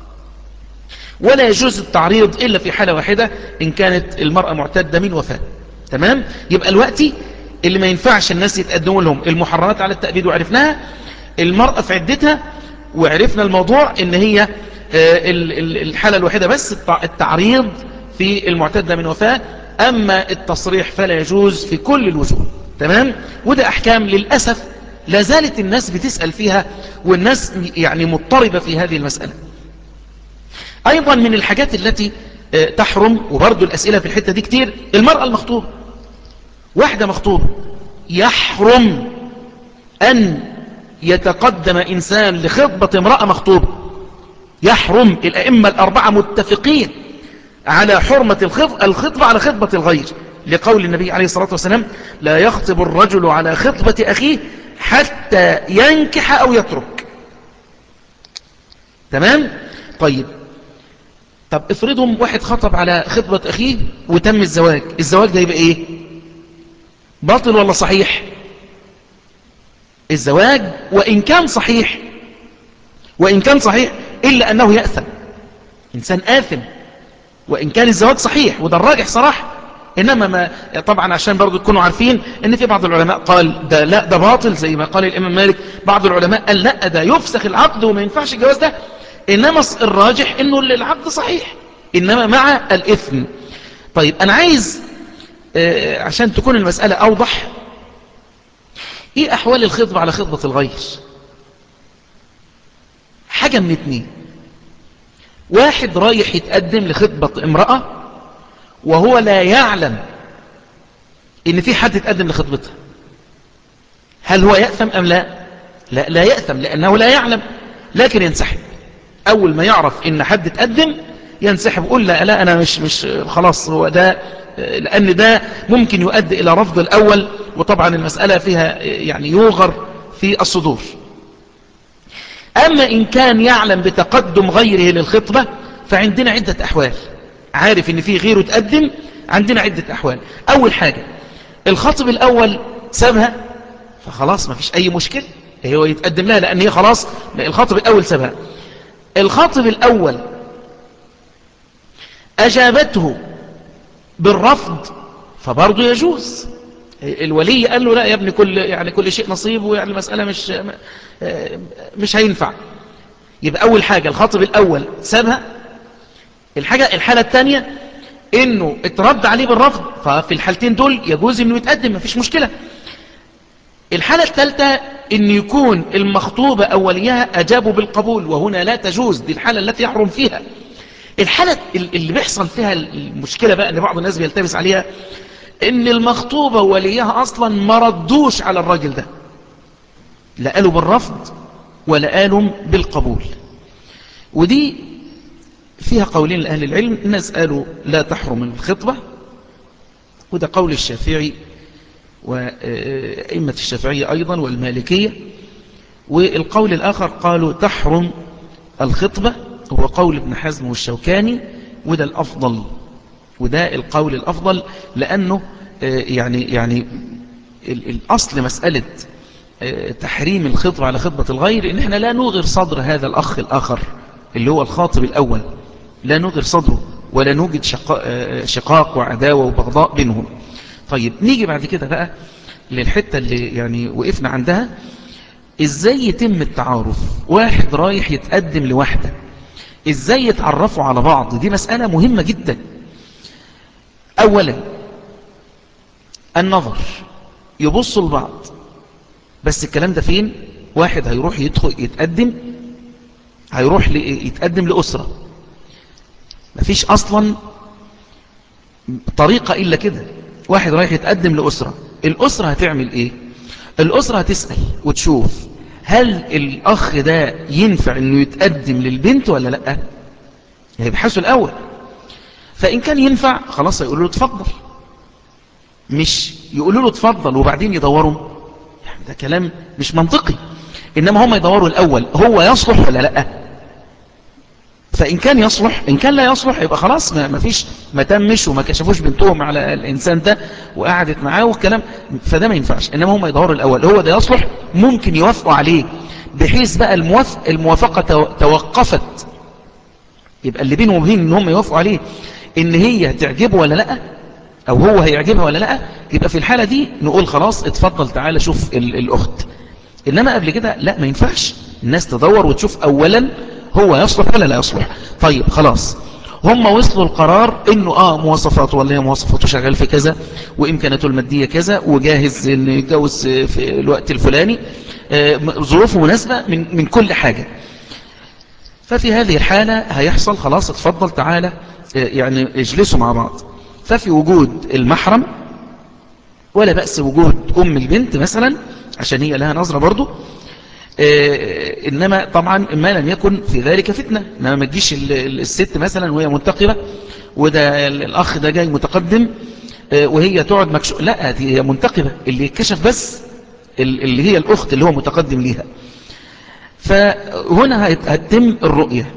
ولا يجوز التعريض إلا في حالة واحدة إن كانت المرأة معتدة من وفاة تمام يبقى الوقت اللي ما ينفعش الناس يتقدموا لهم المحرمات على التأبيد وعرفناها المرأة في عدتها وعرفنا الموضوع ان هي الحالة الوحيدة بس التعريض في المعتدة من وفاة أما التصريح فلا يجوز في كل الوجوه تمام وده أحكام للأسف لا زالت الناس بتسأل فيها والناس يعني مضطربة في هذه المسألة أيضا من الحاجات التي تحرم وبرضو الأسئلة في الحتة دي كتير المرأة المخطوبة واحدة مخطوبة يحرم أن يتقدم إنسان لخطبة امرأة مخطوبة يحرم الأئمة الأربعة متفقين على حرمة الخطبة على خطبة الغير لقول النبي عليه الصلاة والسلام لا يخطب الرجل على خطبة أخيه حتى ينكح أو يترك تمام طيب طب افرضهم واحد خطب على خطبة أخيه وتم الزواج الزواج ده يبقى إيه باطل ولا صحيح الزواج وإن كان صحيح وإن كان صحيح إلا أنه يأثم إنسان آثم وإن كان الزواج صحيح وده الراجح صراحة إنما ما طبعا عشان برضو تكونوا عارفين إن في بعض العلماء قال ده لا ده باطل زي ما قال الإمام مالك بعض العلماء قال لا ده يفسخ العقد وما ينفعش الجواز ده إنما الراجح إنه العقد صحيح إنما مع الإثم طيب أنا عايز آه عشان تكون المسألة أوضح إيه أحوال الخطبة على خطبة الغير حاجة من اتنين واحد رايح يتقدم لخطبة امرأة وهو لا يعلم ان في حد يتقدم لخطبتها هل هو يأثم ام لا لا لا يأثم لانه لا يعلم لكن ينسحب اول ما يعرف ان حد اتقدم ينسحب يقول لا لا انا مش مش خلاص هو ده لان ده ممكن يؤدي الى رفض الاول وطبعا المسألة فيها يعني يوغر في الصدور أما إن كان يعلم بتقدم غيره للخطبة فعندنا عدة أحوال عارف ان في غيره تقدم عندنا عدة احوال اول حاجة الخطب الاول سابها فخلاص ما فيش اي مشكلة هو يتقدم لها لان هي خلاص الخطب الاول سابها الخطب الاول اجابته بالرفض فبرضه يجوز الولي قال له لا يا ابني كل يعني كل شيء نصيب ويعني المسألة مش مش هينفع يبقى أول حاجة الخطب الأول سابها الحاجة الحالة الثانية إنه اترد عليه بالرفض ففي الحالتين دول يجوز إنه يتقدم مفيش مشكلة الحالة الثالثة إن يكون المخطوبة أوليها أجابوا بالقبول وهنا لا تجوز دي الحالة التي يحرم فيها الحالة اللي بيحصل فيها المشكلة بقى ان بعض الناس بيلتبس عليها ان المخطوبة وليها اصلا ما ردوش على الراجل ده لا قالوا بالرفض ولا قالوا بالقبول ودي فيها قولين لأهل العلم الناس قالوا لا تحرم الخطبة وده قول الشافعي وأئمة الشافعية أيضا والمالكية والقول الآخر قالوا تحرم الخطبة هو قول ابن حزم والشوكاني وده الأفضل وده القول الأفضل لأنه يعني يعني الأصل مسألة تحريم الخطبة على خطبة الغير إن احنا لا نغر صدر هذا الأخ الآخر اللي هو الخاطب الأول لا نغر صدره ولا نوجد شقاق وعداوة وبغضاء بينهم طيب نيجي بعد كده بقى للحتة اللي يعني وقفنا عندها ازاي يتم التعارف واحد رايح يتقدم لواحدة ازاي يتعرفوا على بعض دي مسألة مهمة جدا اولا النظر يبصوا لبعض بس الكلام ده فين واحد هيروح يدخل يتقدم هيروح يتقدم لأسرة مفيش اصلا طريقة الا كده واحد رايح يتقدم لأسرة الأسرة هتعمل ايه الأسرة هتسأل وتشوف هل الأخ ده ينفع انه يتقدم للبنت ولا لا يبحثوا الأول فإن كان ينفع خلاص يقولوا له تفضل مش يقولوا له تفضل وبعدين يدوروا يعني ده كلام مش منطقي إنما هم يدوروا الأول هو يصلح ولا لا فإن كان يصلح إن كان لا يصلح يبقى خلاص ما فيش ما تمش وما كشفوش بنتهم على الإنسان ده وقعدت معاه والكلام فده ما ينفعش إنما هم يدوروا الأول هو ده يصلح ممكن يوافقوا عليه بحيث بقى الموافق الموافقة توقفت يبقى اللي بينهم وبين إن هم يوافقوا عليه إن هي تعجبه ولا لا أو هو هيعجبها ولا لا يبقى في الحالة دي نقول خلاص اتفضل تعالى شوف الأخت إنما قبل كده لا ما ينفعش الناس تدور وتشوف أولا هو يصلح ولا لا يصلح طيب خلاص هم وصلوا القرار انه اه مواصفاته ولا هي مواصفاته شغال في كذا وامكاناته المادية كذا وجاهز انه يتجوز في الوقت الفلاني آه ظروفه مناسبة من, من كل حاجة ففي هذه الحالة هيحصل خلاص اتفضل تعالى آه يعني اجلسوا مع بعض ففي وجود المحرم ولا بأس وجود ام البنت مثلا عشان هي لها نظرة برضو إيه إنما طبعا ما لم يكن في ذلك فتنة إنما ما تجيش الست مثلا وهي منتقبة وده الأخ ده جاي متقدم إيه وهي تقعد مكشوف لا دي هي منتقبة اللي يكشف بس اللي هي الأخت اللي هو متقدم ليها فهنا هتتم الرؤية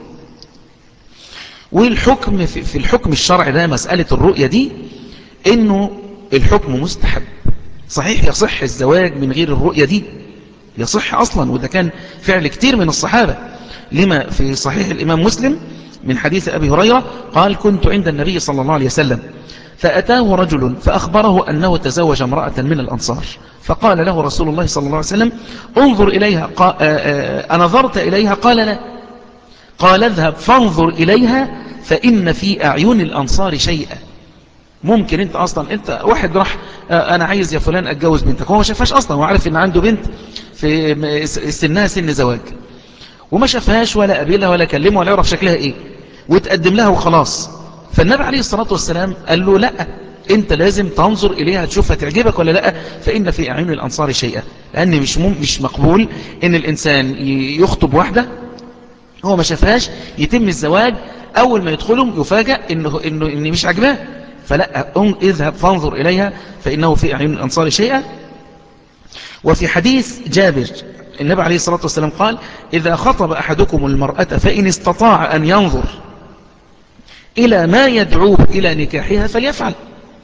والحكم في الحكم الشرعي ده مسألة الرؤية دي إنه الحكم مستحب صحيح يصح الزواج من غير الرؤية دي يصح أصلا وده كان فعل كتير من الصحابة لما في صحيح الإمام مسلم من حديث أبي هريرة قال كنت عند النبي صلى الله عليه وسلم فأتاه رجل فأخبره أنه تزوج امرأة من الأنصار فقال له رسول الله صلى الله عليه وسلم انظر إليها أنظرت إليها قال لا قال اذهب فانظر إليها فإن في أعين الأنصار شيئا ممكن انت اصلا انت واحد راح انا عايز يا فلان اتجوز بنتك هو ما شافهاش اصلا وعارف ان عنده بنت في سنها سن زواج وما شافهاش ولا قابلها ولا كلمها ولا يعرف شكلها ايه وتقدم لها وخلاص فالنبي عليه الصلاة والسلام قال له لا انت لازم تنظر اليها تشوفها تعجبك ولا لا فان في اعين الانصار شيئا لان مش مش مقبول ان الانسان يخطب واحدة هو ما شافهاش يتم الزواج اول ما يدخلهم يفاجأ انه انه ان مش عجباه فلا أم اذهب فانظر إليها فإنه في أعين الأنصار شيئا وفي حديث جابر النبي عليه الصلاة والسلام قال إذا خطب أحدكم المرأة فإن استطاع أن ينظر إلى ما يدعوه إلى نكاحها فليفعل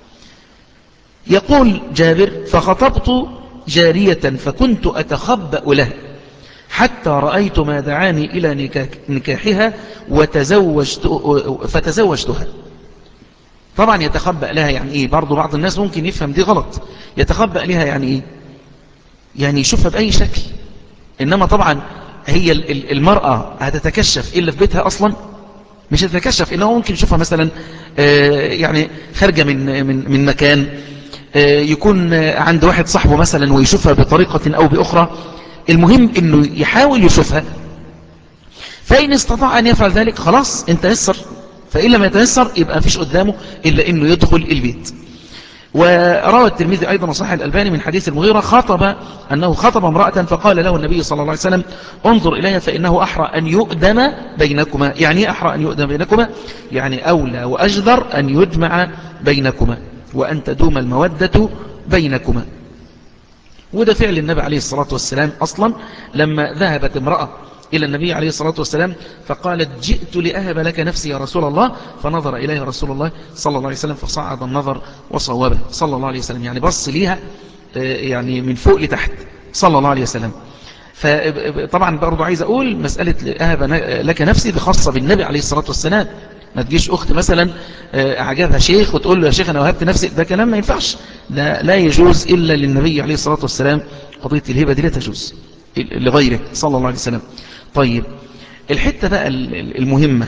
يقول جابر فخطبت جارية فكنت أتخبأ لها حتى رأيت ما دعاني إلى نكاحها وتزوجت فتزوجتها طبعا يتخبأ لها يعني إيه برضو بعض الناس ممكن يفهم دي غلط يتخبأ لها يعني إيه يعني يشوفها بأي شكل إنما طبعا هي المرأة هتتكشف إلا في بيتها أصلا مش هتتكشف إلا هو ممكن يشوفها مثلا يعني خارجة من, من, من مكان يكون عند واحد صاحبه مثلا ويشوفها بطريقة أو بأخرى المهم أنه يحاول يشوفها فإن استطاع أن يفعل ذلك خلاص انت يسر فإن لم يتيسر يبقى فيش قدامه إلا أنه يدخل البيت وروى الترمذي أيضا صحيح الألباني من حديث المغيرة خاطب أنه خطب امرأة فقال له النبي صلى الله عليه وسلم انظر إليها فإنه أحرى أن يؤدم بينكما يعني أحرى أن يؤدم بينكما يعني أولى وأجدر أن يجمع بينكما وأن تدوم المودة بينكما وده فعل النبي عليه الصلاة والسلام أصلا لما ذهبت امرأة إلى النبي عليه الصلاة والسلام فقالت جئت لأهب لك نفسي يا رسول الله فنظر إليها رسول الله صلى الله عليه وسلم فصعد النظر وصوبه صلى الله عليه وسلم يعني بص ليها يعني من فوق لتحت صلى الله عليه وسلم فطبعا برضو عايز أقول مسألة أهب لك نفسي دي خاصة بالنبي عليه الصلاة والسلام ما تجيش أخت مثلا أعجبها شيخ وتقول له يا شيخ أنا وهبت نفسي ده كلام ما ينفعش ده لا يجوز إلا للنبي عليه الصلاة والسلام قضية الهبة دي لا تجوز لغيره صلى الله عليه وسلم طيب الحتة بقى المهمة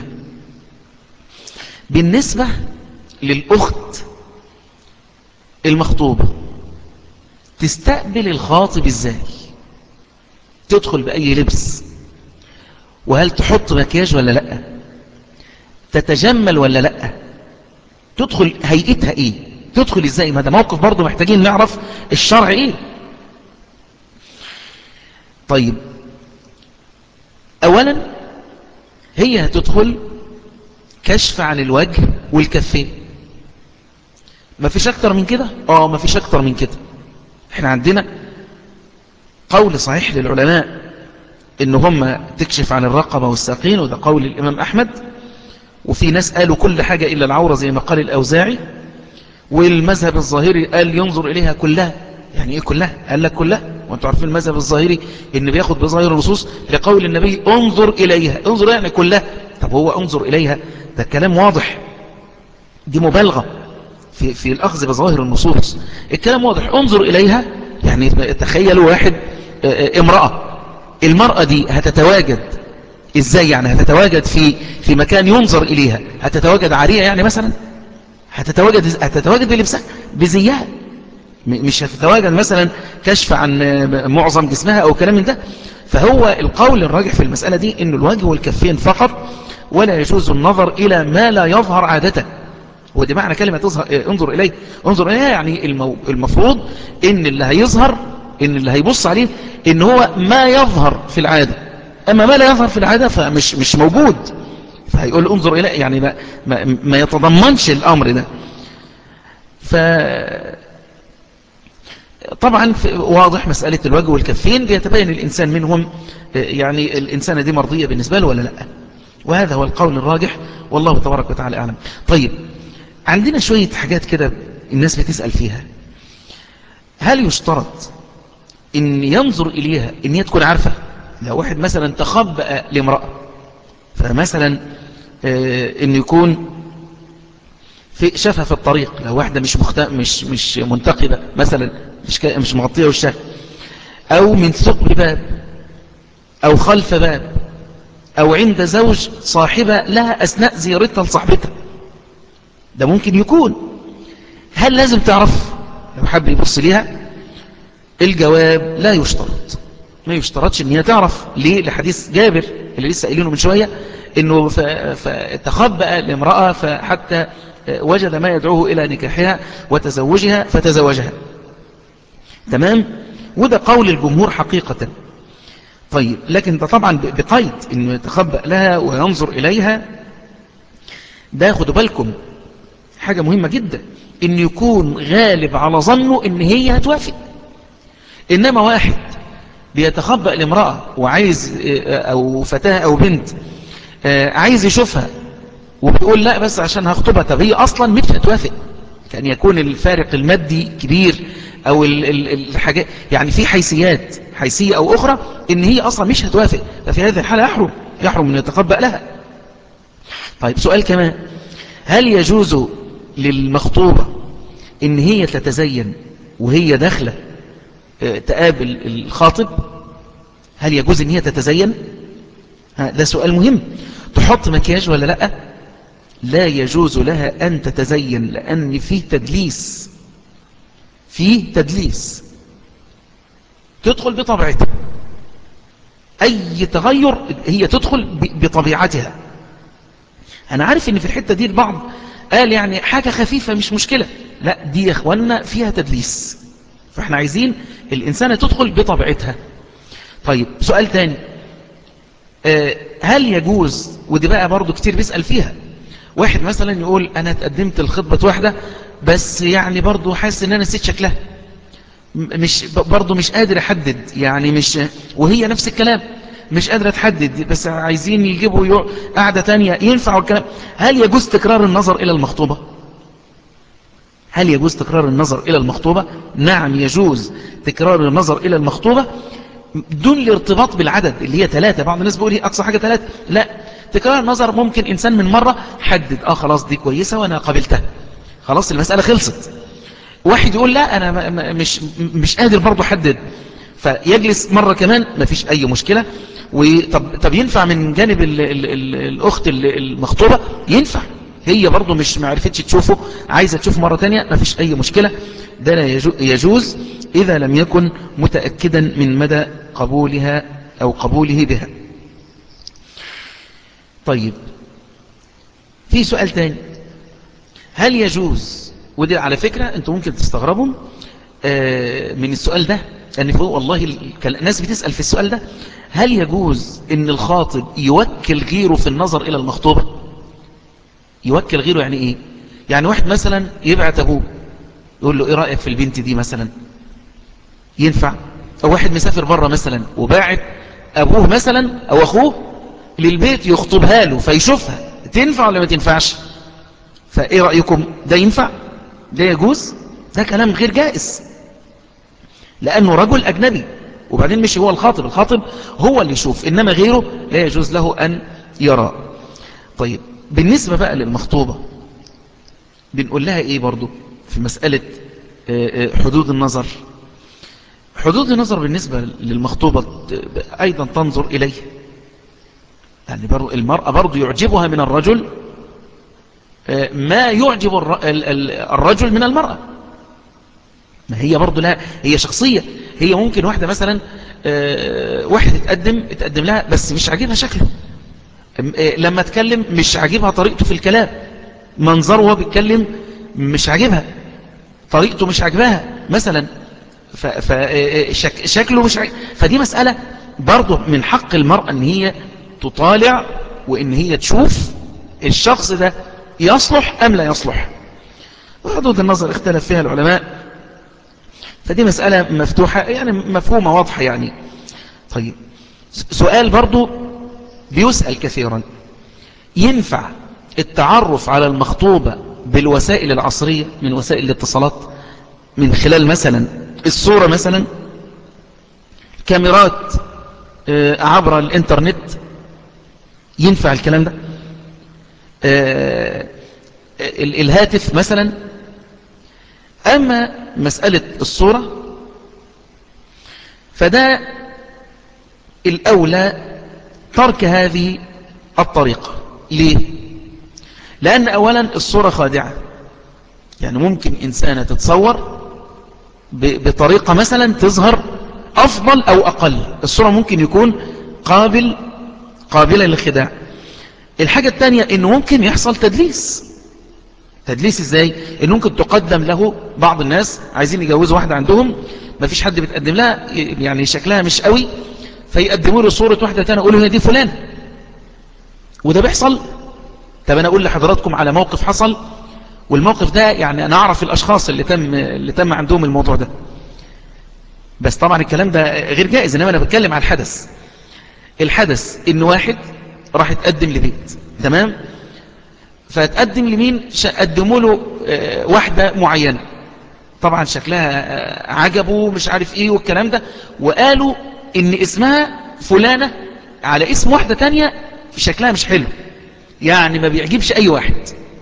بالنسبة للأخت المخطوبة تستقبل الخاطب ازاي تدخل بأي لبس وهل تحط مكياج ولا لا تتجمل ولا لا تدخل هيئتها ايه تدخل ازاي ما ده موقف برضو محتاجين نعرف الشرع ايه طيب اولا هي هتدخل كشف عن الوجه والكفين ما فيش اكتر من كده اه ما فيش اكتر من كده احنا عندنا قول صحيح للعلماء ان هم تكشف عن الرقبة والساقين وده قول الامام احمد وفي ناس قالوا كل حاجة الا العورة زي ما قال الاوزاعي والمذهب الظاهري قال ينظر اليها كلها يعني ايه كلها قال لك كلها وانتوا عارفين المذهب الظاهري ان بياخد بظاهر النصوص لقول النبي انظر اليها انظر يعني كلها طب هو انظر اليها ده كلام واضح دي مبالغة في, في الاخذ بظاهر النصوص الكلام واضح انظر اليها يعني تخيلوا واحد امرأة المرأة دي هتتواجد ازاي يعني هتتواجد في في مكان ينظر اليها هتتواجد عارية يعني مثلا هتتواجد هتتواجد بلبسها بزيها مش هتتواجد مثلا كشف عن معظم جسمها او كلام من ده فهو القول الراجح في المسألة دي انه الوجه والكفين فقط ولا يجوز النظر الى ما لا يظهر عادة ودي معنى كلمة تظهر انظر اليه انظر اليه يعني المفروض ان اللي هيظهر ان اللي هيبص عليه ان هو ما يظهر في العادة اما ما لا يظهر في العادة فمش مش موجود فهيقول انظر اليه يعني ما, ما, ما يتضمنش الامر ده ف طبعا واضح مسألة الوجه والكفين بيتبين الإنسان منهم يعني الإنسانة دي مرضية بالنسبة له ولا لا وهذا هو القول الراجح والله تبارك وتعالى أعلم طيب عندنا شوية حاجات كده الناس بتسأل فيها هل يشترط ان ينظر إليها ان هي تكون عارفة لو واحد مثلا تخبأ لامرأة فمثلا ان يكون في شافها في الطريق لو واحدة مش مخت... مش مش منتقبة مثلا مش ك... مش مغطية وشها او من ثقب باب او خلف باب او عند زوج صاحبة لها اثناء زيارتها لصاحبتها ده ممكن يكون هل لازم تعرف لو حب يبص ليها الجواب لا يشترط ما يشترطش ان هي تعرف ليه لحديث جابر اللي لسه قايلينه من شوية انه فتخبأ لامرأة فحتى وجد ما يدعوه الى نكاحها وتزوجها فتزوجها تمام وده قول الجمهور حقيقة طيب لكن ده طبعا بقيد انه يتخبأ لها وينظر اليها ده خدوا بالكم حاجة مهمة جدا ان يكون غالب على ظنه ان هي هتوافق انما واحد بيتخبأ لامرأة وعايز او فتاة او بنت عايز يشوفها وبيقول لا بس عشان هخطبها طب هي اصلا مش هتوافق كان يكون الفارق المادي كبير او الحاجات يعني في حيثيات حيثية او اخرى ان هي اصلا مش هتوافق ففي هذه الحالة يحرم يحرم ان يتقبأ لها طيب سؤال كمان هل يجوز للمخطوبة ان هي تتزين وهي داخلة تقابل الخاطب هل يجوز ان هي تتزين ده سؤال مهم تحط مكياج ولا لا لا يجوز لها ان تتزين لان فيه تدليس فيه تدليس تدخل بطبيعتها اي تغير هي تدخل بطبيعتها انا عارف ان في الحتة دي البعض قال يعني حاجة خفيفة مش مشكلة لا دي يا اخواننا فيها تدليس فاحنا عايزين الانسانة تدخل بطبيعتها طيب سؤال تاني آه هل يجوز ودي بقى برضو كتير بيسأل فيها واحد مثلا يقول انا اتقدمت لخطبة واحدة بس يعني برضو حاسس ان انا نسيت شكلها مش برضو مش قادر احدد يعني مش وهي نفس الكلام مش قادرة تحدد بس عايزين يجيبوا قاعدة تانية ينفع الكلام هل يجوز تكرار النظر إلى المخطوبة هل يجوز تكرار النظر إلى المخطوبة نعم يجوز تكرار النظر إلى المخطوبة دون الارتباط بالعدد اللي هي ثلاثة بعض الناس بيقول هي أقصى حاجة ثلاثة لا تكرار النظر ممكن إنسان من مرة حدد آه خلاص دي كويسة وأنا قابلتها خلاص المسألة خلصت واحد يقول لا أنا مش, مش قادر برضو حدد فيجلس مرة كمان ما فيش أي مشكلة وطب طب ينفع من جانب ال ال ال الأخت المخطوبة ينفع هي برضو مش معرفتش تشوفه عايزة تشوف مرة تانية ما فيش أي مشكلة ده لا يجوز إذا لم يكن متأكدا من مدى قبولها أو قبوله بها طيب في سؤال تاني هل يجوز ودي على فكرة انتم ممكن تستغربوا من السؤال ده أن فوق والله الناس بتسأل في السؤال ده هل يجوز ان الخاطب يوكل غيره في النظر الى المخطوبة يوكل غيره يعني ايه يعني واحد مثلا يبعت ابوه يقول له ايه رأيك في البنت دي مثلا ينفع او واحد مسافر بره مثلا وباعت ابوه مثلا او اخوه للبيت يخطبها له فيشوفها تنفع ولا ما تنفعش فايه رأيكم ده ينفع ده يجوز ده كلام غير جائز لانه رجل اجنبي وبعدين مش هو الخاطب الخاطب هو اللي يشوف إنما غيره لا يجوز له أن يرى طيب بالنسبة بقى للمخطوبة بنقول لها إيه برضو في مسألة حدود النظر حدود النظر بالنسبة للمخطوبة أيضا تنظر إليه يعني برضو المرأة برضو يعجبها من الرجل ما يعجب الرجل من المرأة ما هي برضو لا هي شخصية هي ممكن واحدة مثلا واحد اتقدم اتقدم لها بس مش عاجبها شكله لما اتكلم مش عاجبها طريقته في الكلام منظره وهو بيتكلم مش عاجبها طريقته مش عاجباها مثلا فشكله مش عاجب فدي مسألة برضو من حق المرأة ان هي تطالع وان هي تشوف الشخص ده يصلح ام لا يصلح وحدود النظر اختلف فيها العلماء فدي مسألة مفتوحة يعني مفهومة واضحة يعني طيب سؤال برضو بيسأل كثيرا ينفع التعرف على المخطوبة بالوسائل العصرية من وسائل الاتصالات من خلال مثلا الصورة مثلا كاميرات عبر الانترنت ينفع الكلام ده الهاتف مثلا أما مسألة الصورة فده الأولى ترك هذه الطريقة ليه؟ لأن أولا الصورة خادعة يعني ممكن إنسانة تتصور بطريقة مثلا تظهر أفضل أو أقل الصورة ممكن يكون قابل قابلة للخداع الحاجة الثانية إنه ممكن يحصل تدليس تدليس ازاي ان ممكن تقدم له بعض الناس عايزين يجوزوا واحدة عندهم ما فيش حد بتقدم لها يعني شكلها مش قوي فيقدموا له صورة واحدة تانية يقولوا هي دي فلان وده بيحصل طب انا اقول لحضراتكم على موقف حصل والموقف ده يعني انا اعرف الاشخاص اللي تم اللي تم عندهم الموضوع ده بس طبعا الكلام ده غير جائز انما انا بتكلم على الحدث الحدث ان واحد راح يتقدم لبيت تمام فتقدم لمين قدموا له واحدة معينة طبعا شكلها عجبه مش عارف ايه والكلام ده وقالوا ان اسمها فلانة على اسم واحدة تانية شكلها مش حلو يعني ما بيعجبش اي واحد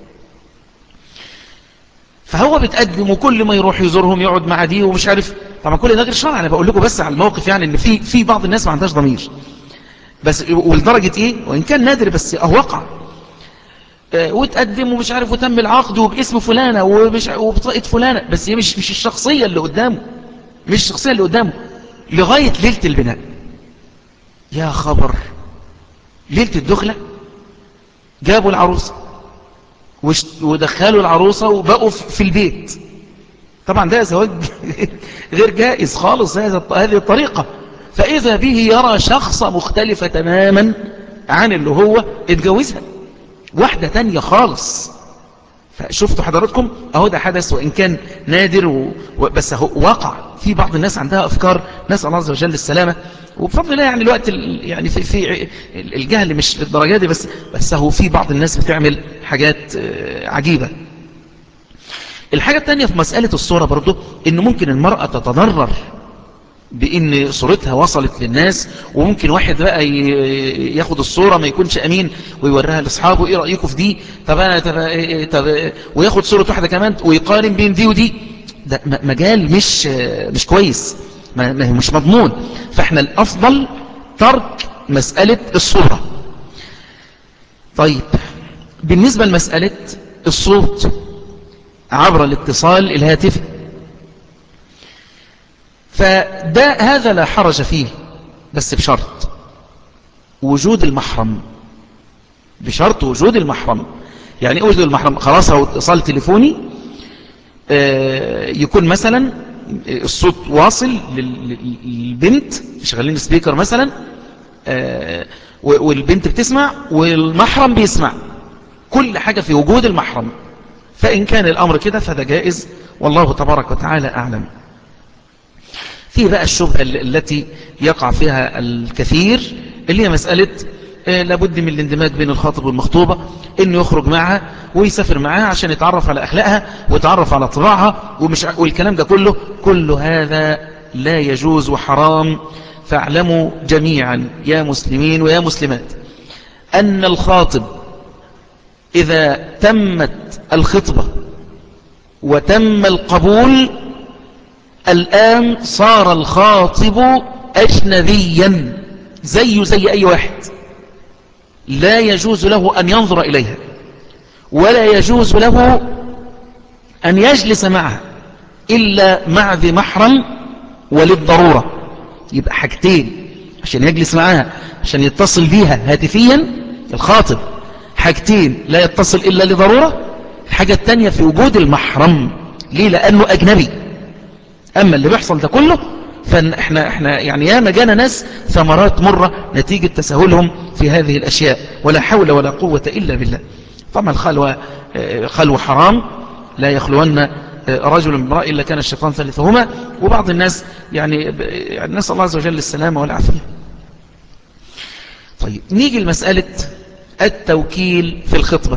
فهو بتقدم وكل ما يروح يزورهم يقعد مع دي ومش عارف طبعا كل ده غير شرع انا بقول لكم بس على الموقف يعني ان في في بعض الناس ما عندهاش ضمير بس ولدرجة ايه وان كان نادر بس اه وقع اه وتقدم ومش عارف وتم العقد وباسم فلانة ومش وبطاقة فلانة بس هي مش مش الشخصية اللي قدامه مش الشخصية اللي قدامه لغاية ليلة البناء يا خبر ليلة الدخلة جابوا العروسة ودخلوا العروسة وبقوا في البيت طبعا ده زواج غير جائز خالص هذه الطريقة فإذا به يرى شخص مختلفة تماما عن اللي هو اتجوزها واحدة تانية خالص فشفتوا حضراتكم اهو ده حدث وإن كان نادر و... بس هو واقع في بعض الناس عندها أفكار نسأل الله عز وجل السلامة وبفضل الله يعني الوقت ال... يعني في, في الجهل مش للدرجة دي بس بس هو في بعض الناس بتعمل حاجات عجيبة الحاجة التانية في مسألة الصورة برضو إن ممكن المرأة تتضرر بإن صورتها وصلت للناس وممكن واحد بقى ياخد الصورة ما يكونش أمين ويوريها لأصحابه إيه رأيكم في دي طب أنا طب طب وياخد صورة واحدة كمان ويقارن بين دي ودي ده مجال مش مش كويس مش مضمون فإحنا الأفضل ترك مسألة الصورة طيب بالنسبة لمسألة الصوت عبر الاتصال الهاتفي فده هذا لا حرج فيه بس بشرط وجود المحرم بشرط وجود المحرم يعني ايه وجود المحرم خلاص هو اتصال تليفوني يكون مثلا الصوت واصل للبنت شغالين سبيكر مثلا والبنت بتسمع والمحرم بيسمع كل حاجة في وجود المحرم فإن كان الأمر كده فده جائز والله تبارك وتعالى أعلم في بقى الشبهة التي يقع فيها الكثير اللي هي مسألة لابد من الاندماج بين الخاطب والمخطوبة انه يخرج معها ويسافر معها عشان يتعرف على اخلاقها ويتعرف على طباعها ومش والكلام ده كله كل هذا لا يجوز وحرام فاعلموا جميعا يا مسلمين ويا مسلمات ان الخاطب اذا تمت الخطبة وتم القبول الآن صار الخاطب أجنبيا زيه زي أي واحد لا يجوز له أن ينظر إليها ولا يجوز له أن يجلس معها إلا مع ذي محرم وللضرورة يبقى حاجتين عشان يجلس معها عشان يتصل بيها هاتفيا الخاطب حاجتين لا يتصل إلا لضرورة الحاجة التانية في وجود المحرم ليه لأنه أجنبي أما اللي بيحصل ده كله فاحنا احنا يعني ياما جانا ناس ثمرات مرة نتيجة تساهلهم في هذه الأشياء ولا حول ولا قوة إلا بالله طبعا الخلوة خلوة حرام لا يخلون رجل امرأة إلا كان الشيطان ثالثهما وبعض الناس يعني, يعني نسأل الله عز وجل السلامة والعافية طيب نيجي لمسألة التوكيل في الخطبة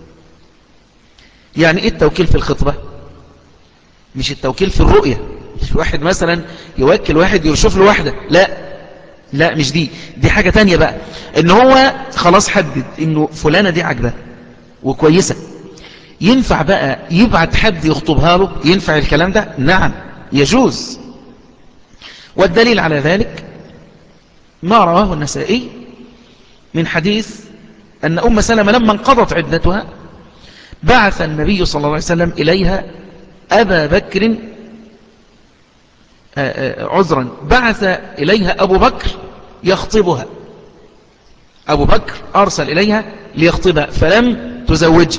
يعني ايه التوكيل في الخطبة مش التوكيل في الرؤية مش واحد مثلا يوكل واحد يرشف له واحدة لا لا مش دي دي حاجة تانية بقى ان هو خلاص حدد انه فلانة دي عجبة وكويسة ينفع بقى يبعت حد يخطبها له ينفع الكلام ده نعم يجوز والدليل على ذلك ما رواه النسائي من حديث أن أم سلمة لما انقضت عدتها بعث النبي صلى الله عليه وسلم إليها أبا بكر عذرا بعث إليها أبو بكر يخطبها أبو بكر أرسل إليها ليخطبها فلم تزوج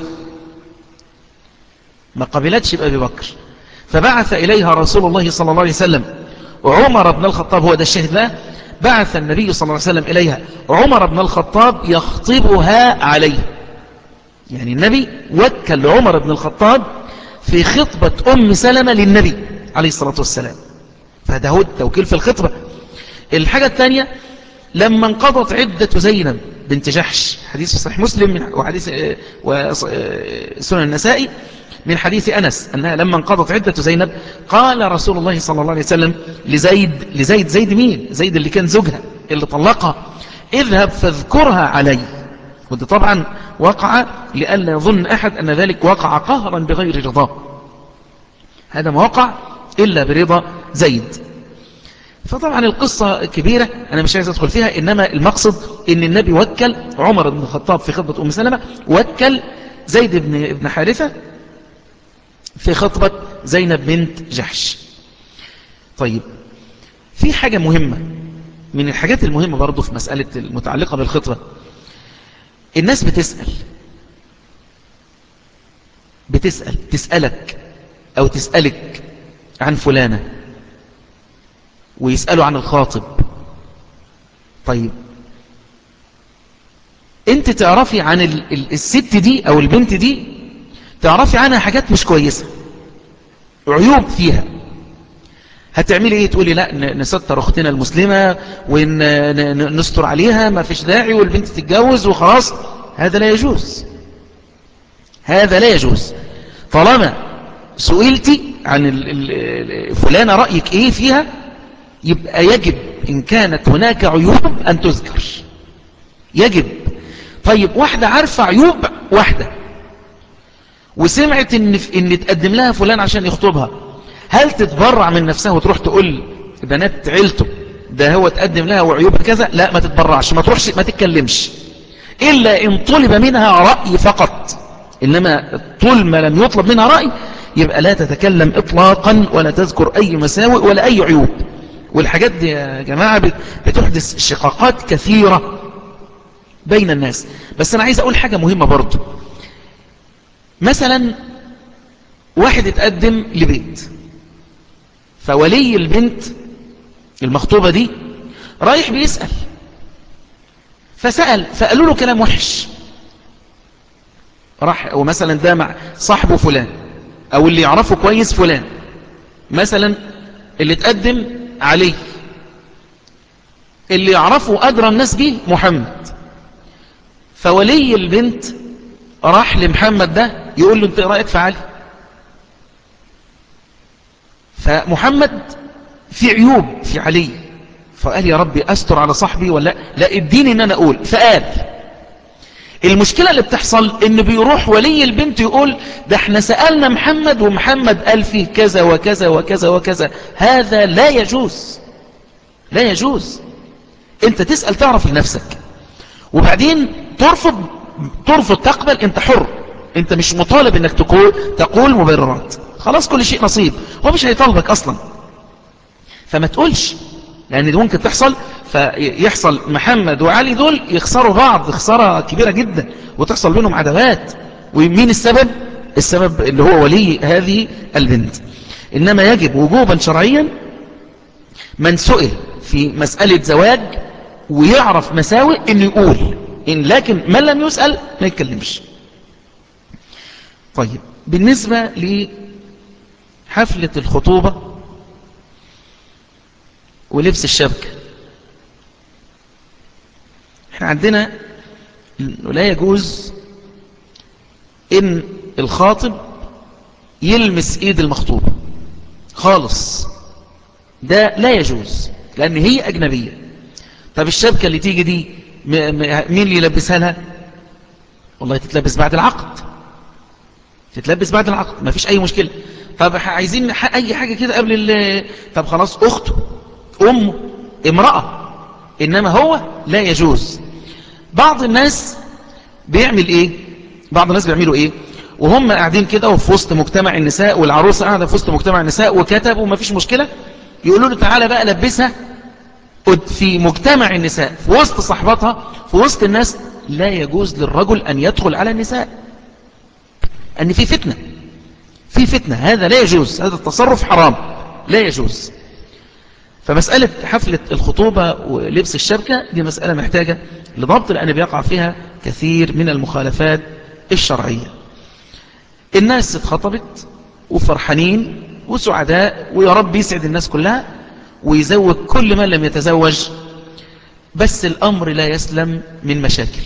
ما قبلتش بأبي بكر فبعث إليها رسول الله صلى الله عليه وسلم عمر بن الخطاب هو ده الشاهد له بعث النبي صلى الله عليه وسلم إليها عمر بن الخطاب يخطبها عليه يعني النبي وكل عمر بن الخطاب في خطبة أم سلمة للنبي عليه الصلاة والسلام فده هو التوكيل في الخطبة الحاجة الثانية لما انقضت عدة زينب بنت جحش حديث في صحيح مسلم وحديث وسنن النسائي من حديث أنس أنها لما انقضت عدة زينب قال رسول الله صلى الله عليه وسلم لزيد لزيد زيد مين زيد اللي كان زوجها اللي طلقها اذهب فاذكرها علي وده طبعا وقع لألا يظن أحد أن ذلك وقع قهرا بغير رضاه هذا ما وقع إلا برضا زيد فطبعا القصة كبيرة أنا مش عايز أدخل فيها إنما المقصد إن النبي وكل عمر بن الخطاب في خطبة أم سلمة وكل زيد بن, ابن حارثة في خطبة زينب بنت جحش طيب في حاجة مهمة من الحاجات المهمة برضو في مسألة المتعلقة بالخطبة الناس بتسأل بتسأل تسألك أو تسألك عن فلانة ويسألوا عن الخاطب طيب انت تعرفي عن الست دي او البنت دي تعرفي عنها حاجات مش كويسة عيوب فيها هتعملي ايه تقولي لا نستر اختنا المسلمة ونستر عليها ما فيش داعي والبنت تتجوز وخلاص هذا لا يجوز هذا لا يجوز طالما سئلتي عن فلانة رأيك ايه فيها يبقى يجب ان كانت هناك عيوب ان تذكر يجب طيب واحدة عارفة عيوب واحدة وسمعت ان, إن تقدم لها فلان عشان يخطبها هل تتبرع من نفسها وتروح تقول بنات عيلته ده هو تقدم لها وعيوبها كذا لا ما تتبرعش ما تروحش ما تتكلمش إلا إن طلب منها رأي فقط إنما طول ما لم يطلب منها رأي يبقى لا تتكلم إطلاقا ولا تذكر أي مساوئ ولا أي عيوب والحاجات دي يا جماعة بتحدث شقاقات كثيرة بين الناس بس أنا عايز أقول حاجة مهمة برضو مثلا واحد اتقدم لبيت فولي البنت المخطوبة دي رايح بيسأل فسأل فقالوا له كلام وحش راح او مثلا ده مع صاحبه فلان او اللي يعرفه كويس فلان مثلا اللي تقدم علي اللي يعرفه أدرى الناس به محمد فولي البنت راح لمحمد ده يقول له انت ايه رايك في علي فمحمد في عيوب في علي فقال يا ربي أستر على صاحبي ولا لا اديني ان انا اقول فقال المشكلة اللي بتحصل ان بيروح ولي البنت يقول ده احنا سألنا محمد ومحمد قال فيه كذا وكذا وكذا وكذا هذا لا يجوز لا يجوز انت تسأل تعرف لنفسك وبعدين ترفض ترفض تقبل انت حر انت مش مطالب انك تقول تقول مبررات خلاص كل شيء نصيب هو مش هيطالبك اصلا فما تقولش لان دي ممكن تحصل فيحصل محمد وعلي دول يخسروا بعض خسارة كبيرة جدا وتحصل بينهم عدوات ومين السبب السبب اللي هو ولي هذه البنت إنما يجب وجوبا شرعيا من سئل في مسألة زواج ويعرف مساوئ انه يقول إن لكن من لم يسأل ما يتكلمش طيب بالنسبة لحفلة الخطوبة ولبس الشبكة احنا عندنا لا يجوز ان الخاطب يلمس ايد المخطوبة خالص ده لا يجوز لان هي اجنبية طب الشبكة اللي تيجي دي مين اللي يلبسها لها والله تتلبس بعد العقد تتلبس بعد العقد ما فيش اي مشكلة طب عايزين اي حاجة كده قبل طب خلاص اخته امه امرأة انما هو لا يجوز بعض الناس بيعمل ايه بعض الناس بيعملوا ايه وهم قاعدين كده وفي وسط مجتمع النساء والعروسة قاعدة في وسط مجتمع النساء وكتبوا ما فيش مشكلة يقولوا له تعالى بقى لبسها في مجتمع النساء في وسط صحبتها في وسط الناس لا يجوز للرجل أن يدخل على النساء أن في فتنة في فتنة هذا لا يجوز هذا التصرف حرام لا يجوز فمسألة حفلة الخطوبة ولبس الشبكة دي مسألة محتاجة لضبط لأن بيقع فيها كثير من المخالفات الشرعية الناس اتخطبت وفرحانين وسعداء ويا رب يسعد الناس كلها ويزوج كل من لم يتزوج بس الأمر لا يسلم من مشاكل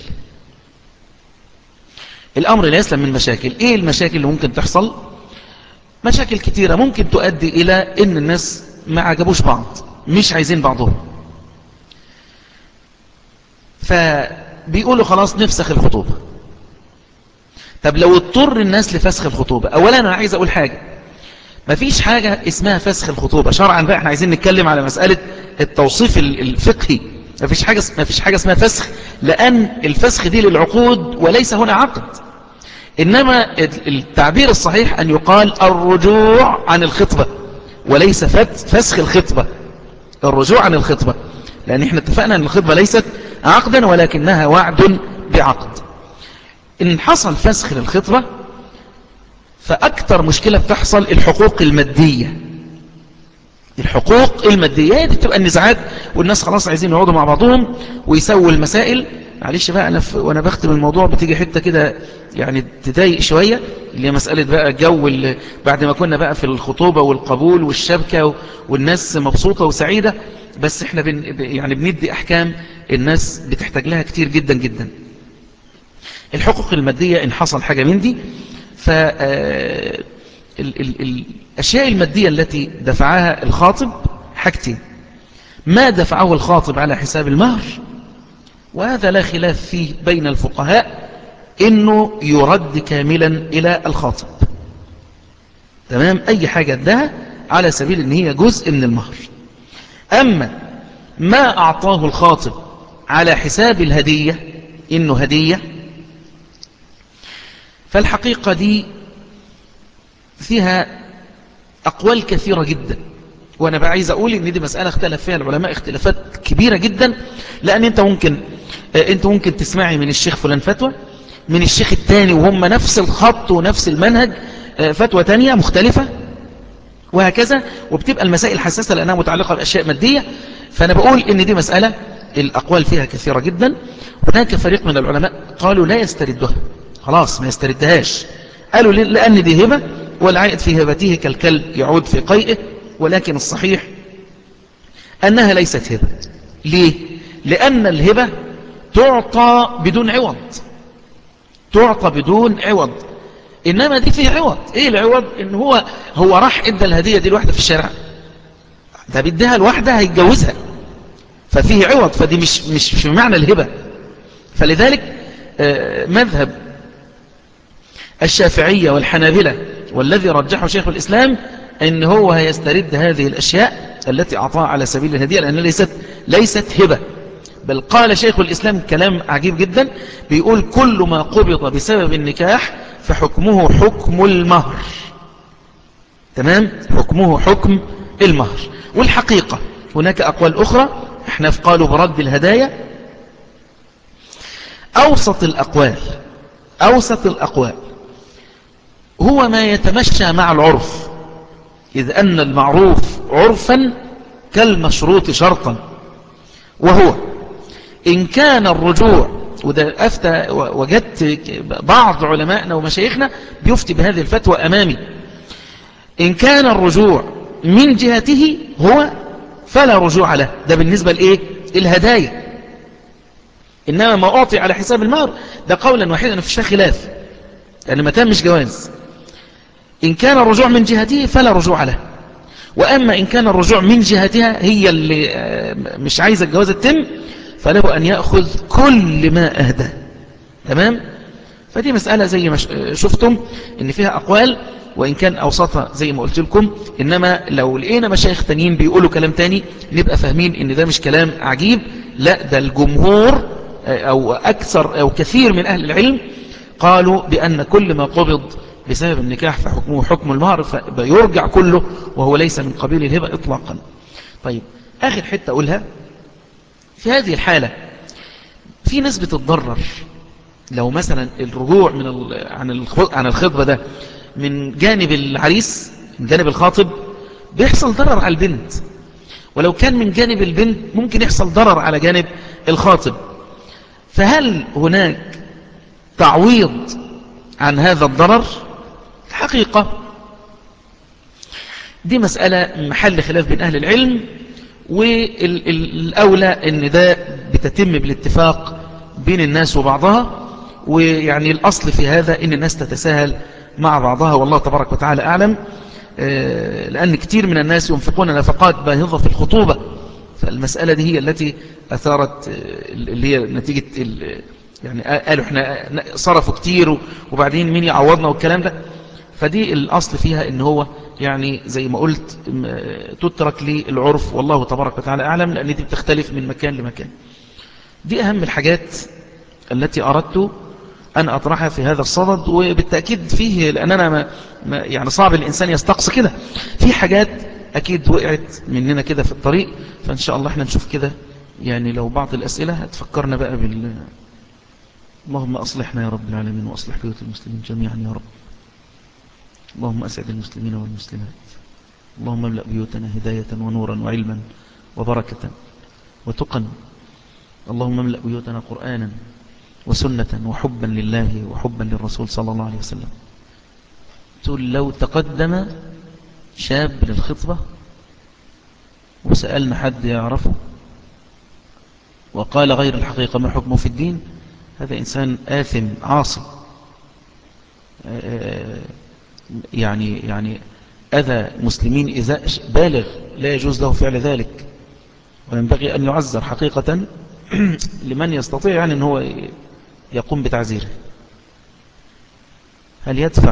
الأمر لا يسلم من مشاكل إيه المشاكل اللي ممكن تحصل مشاكل كتيرة ممكن تؤدي إلى إن الناس ما عجبوش بعض مش عايزين بعضهم فبيقولوا خلاص نفسخ الخطوبة طب لو اضطر الناس لفسخ الخطوبة أولا أنا عايز أقول حاجة مفيش حاجة اسمها فسخ الخطوبة شرعا بقى احنا عايزين نتكلم على مسألة التوصيف الفقهي مفيش حاجة, مفيش حاجة اسمها فسخ لأن الفسخ دي للعقود وليس هنا عقد إنما التعبير الصحيح أن يقال الرجوع عن الخطبة وليس فسخ الخطبة الرجوع عن الخطبة لأن احنا اتفقنا أن الخطبة ليست عقدا ولكنها وعد بعقد إن حصل فسخ للخطبة فأكثر مشكلة بتحصل الحقوق المادية الحقوق المادية دي بتبقى النزاعات والناس خلاص عايزين يقعدوا مع بعضهم ويسووا المسائل معلش بقى أنا وأنا بختم الموضوع بتيجي حتة كده يعني تضايق شوية اللي هي مسألة بقى الجو بعد ما كنا بقى في الخطوبة والقبول والشبكة والناس مبسوطة وسعيدة بس احنا بن يعني بندي أحكام الناس بتحتاج لها كتير جدا جدا الحقوق المادية إن حصل حاجة من دي فالأشياء المادية التي دفعها الخاطب حاجتين ما دفعه الخاطب على حساب المهر وهذا لا خلاف فيه بين الفقهاء انه يرد كاملا الى الخاطب تمام اي حاجة ادها على سبيل ان هي جزء من المهر اما ما اعطاه الخاطب على حساب الهدية انه هدية فالحقيقة دي فيها أقوال كثيرة جدا وأنا بقى عايز أقول إن دي مسألة اختلف فيها العلماء اختلافات كبيرة جدا لأن أنت ممكن أنت ممكن تسمعي من الشيخ فلان فتوى من الشيخ الثاني وهم نفس الخط ونفس المنهج فتوى تانية مختلفة وهكذا وبتبقى المسائل حساسة لأنها متعلقة بأشياء مادية فأنا بقول إن دي مسألة الأقوال فيها كثيرة جدا هناك فريق من العلماء قالوا لا يستردها خلاص ما يستردهاش قالوا لأن دي هبة والعائد في هبته كالكلب يعود في قيئه ولكن الصحيح أنها ليست هبة ليه؟ لأن الهبة تعطى بدون عوض تعطى بدون عوض إنما دي فيه عوض إيه العوض؟ إن هو هو راح إدى الهدية دي الواحدة في الشارع ده بيديها الواحدة هيتجوزها ففيه عوض فدي مش, مش في معنى الهبة فلذلك مذهب الشافعية والحنابلة والذي رجحه شيخ الإسلام أن هو هيسترد هذه الأشياء التي أعطاها على سبيل الهدية لأنها ليست, ليست هبة بل قال شيخ الإسلام كلام عجيب جدا بيقول كل ما قبض بسبب النكاح فحكمه حكم المهر تمام حكمه حكم المهر والحقيقة هناك أقوال أخرى احنا قالوا برد الهدايا أوسط الأقوال أوسط الأقوال هو ما يتمشى مع العرف إذ أن المعروف عرفا كالمشروط شرطا وهو إن كان الرجوع وده أفتى وجدت بعض علمائنا ومشايخنا بيفتي بهذه الفتوى أمامي إن كان الرجوع من جهته هو فلا رجوع له ده بالنسبة لإيه الهدايا إنما ما أعطي على حساب المهر ده قولا واحدا ما فيش خلاف يعني ما مش جواز إن كان الرجوع من جهته فلا رجوع له وأما إن كان الرجوع من جهتها هي اللي مش عايزة الجواز التم فله أن يأخذ كل ما أهدى تمام فدي مسألة زي ما شفتم إن فيها أقوال وإن كان أوسطها زي ما قلت لكم إنما لو لقينا مشايخ تانيين بيقولوا كلام تاني نبقى فاهمين إن ده مش كلام عجيب لا ده الجمهور أو أكثر أو كثير من أهل العلم قالوا بأن كل ما قبض بسبب النكاح فحكمه حكم المهر فيرجع كله وهو ليس من قبيل الهبة إطلاقا طيب آخر حتة أقولها في هذه الحالة في ناس بتتضرر لو مثلا الرجوع من عن عن الخطبة ده من جانب العريس من جانب الخاطب بيحصل ضرر على البنت ولو كان من جانب البنت ممكن يحصل ضرر على جانب الخاطب فهل هناك تعويض عن هذا الضرر الحقيقة دي مسألة محل خلاف بين أهل العلم والأولى أن ده بتتم بالاتفاق بين الناس وبعضها ويعني الأصل في هذا إن الناس تتساهل مع بعضها والله تبارك وتعالى أعلم لأن كتير من الناس ينفقون نفقات باهظة في الخطوبة فالمسألة دي هي التي أثارت اللي هي نتيجة يعني قالوا احنا صرفوا كتير وبعدين مين يعوضنا والكلام ده فدي الأصل فيها ان هو يعني زي ما قلت تترك للعرف والله تبارك وتعالى أعلم لأن دي بتختلف من مكان لمكان دي أهم الحاجات التي أردت أن أطرحها في هذا الصدد وبالتأكيد فيه لأن أنا ما ما يعني صعب الإنسان يستقص كده في حاجات أكيد وقعت مننا كده في الطريق فإن شاء الله احنا نشوف كده يعني لو بعض الأسئلة هتفكرنا بقى بال اللهم أصلحنا يا رب العالمين وأصلح بيوت المسلمين جميعا يا رب اللهم أسعد المسلمين والمسلمات اللهم املأ بيوتنا هداية ونورا وعلما وبركة وتقا اللهم املأ بيوتنا قرآنا وسنة وحبا لله وحبا للرسول صلى الله عليه وسلم تقول لو تقدم شاب للخطبة وسألنا حد يعرفه وقال غير الحقيقة ما حكمه في الدين هذا إنسان آثم عاصي يعني يعني أذى مسلمين إذا بالغ لا يجوز له فعل ذلك وينبغي أن يعذر حقيقة لمن يستطيع يعني أن هو يقوم بتعزيره هل يدفع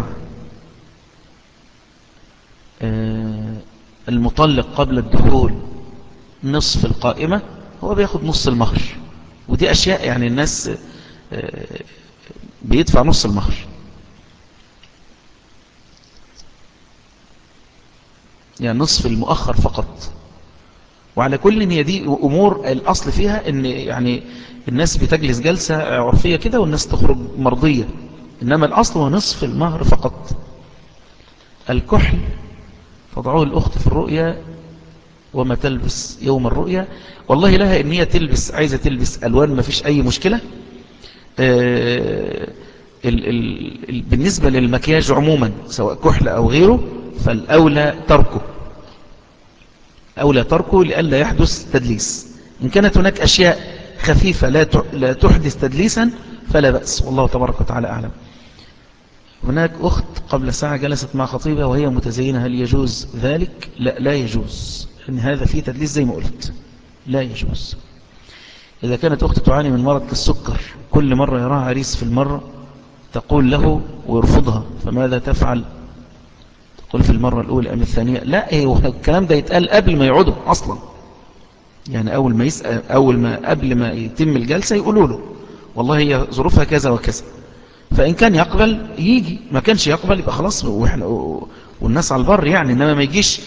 المطلق قبل الدخول نصف القائمة هو بياخد نص المهر ودي أشياء يعني الناس بيدفع نص المهر يعني نصف المؤخر فقط وعلى كل هي دي أمور الأصل فيها ان يعني الناس بتجلس جلسة عرفية كده والناس تخرج مرضية إنما الأصل هو نصف المهر فقط الكحل فضعوه الأخت في الرؤيا وما تلبس يوم الرؤيا والله لها ان هي تلبس عايزة تلبس ألوان ما فيش أي مشكلة ال ال ال بالنسبة للمكياج عموما سواء كحل أو غيره فالأولى تركه أولى تركه لألا يحدث تدليس إن كانت هناك أشياء خفيفة لا لا تحدث تدليسا فلا بأس والله تبارك وتعالى أعلم هناك أخت قبل ساعة جلست مع خطيبة وهي متزينة هل يجوز ذلك لا لا يجوز لأن هذا فيه تدليس زي ما قلت لا يجوز إذا كانت أخت تعاني من مرض كالسكر كل مرة يراها عريس في المرة تقول له ويرفضها فماذا تفعل تقول في المرة الأولى أم الثانية لا إيه الكلام ده يتقال قبل ما يقعدوا أصلا يعني أول ما يسأل أول ما قبل ما يتم الجلسة يقولوا له والله هي ظروفها كذا وكذا فإن كان يقبل يجي ما كانش يقبل يبقى خلاص وإحنا والناس على البر يعني إنما ما يجيش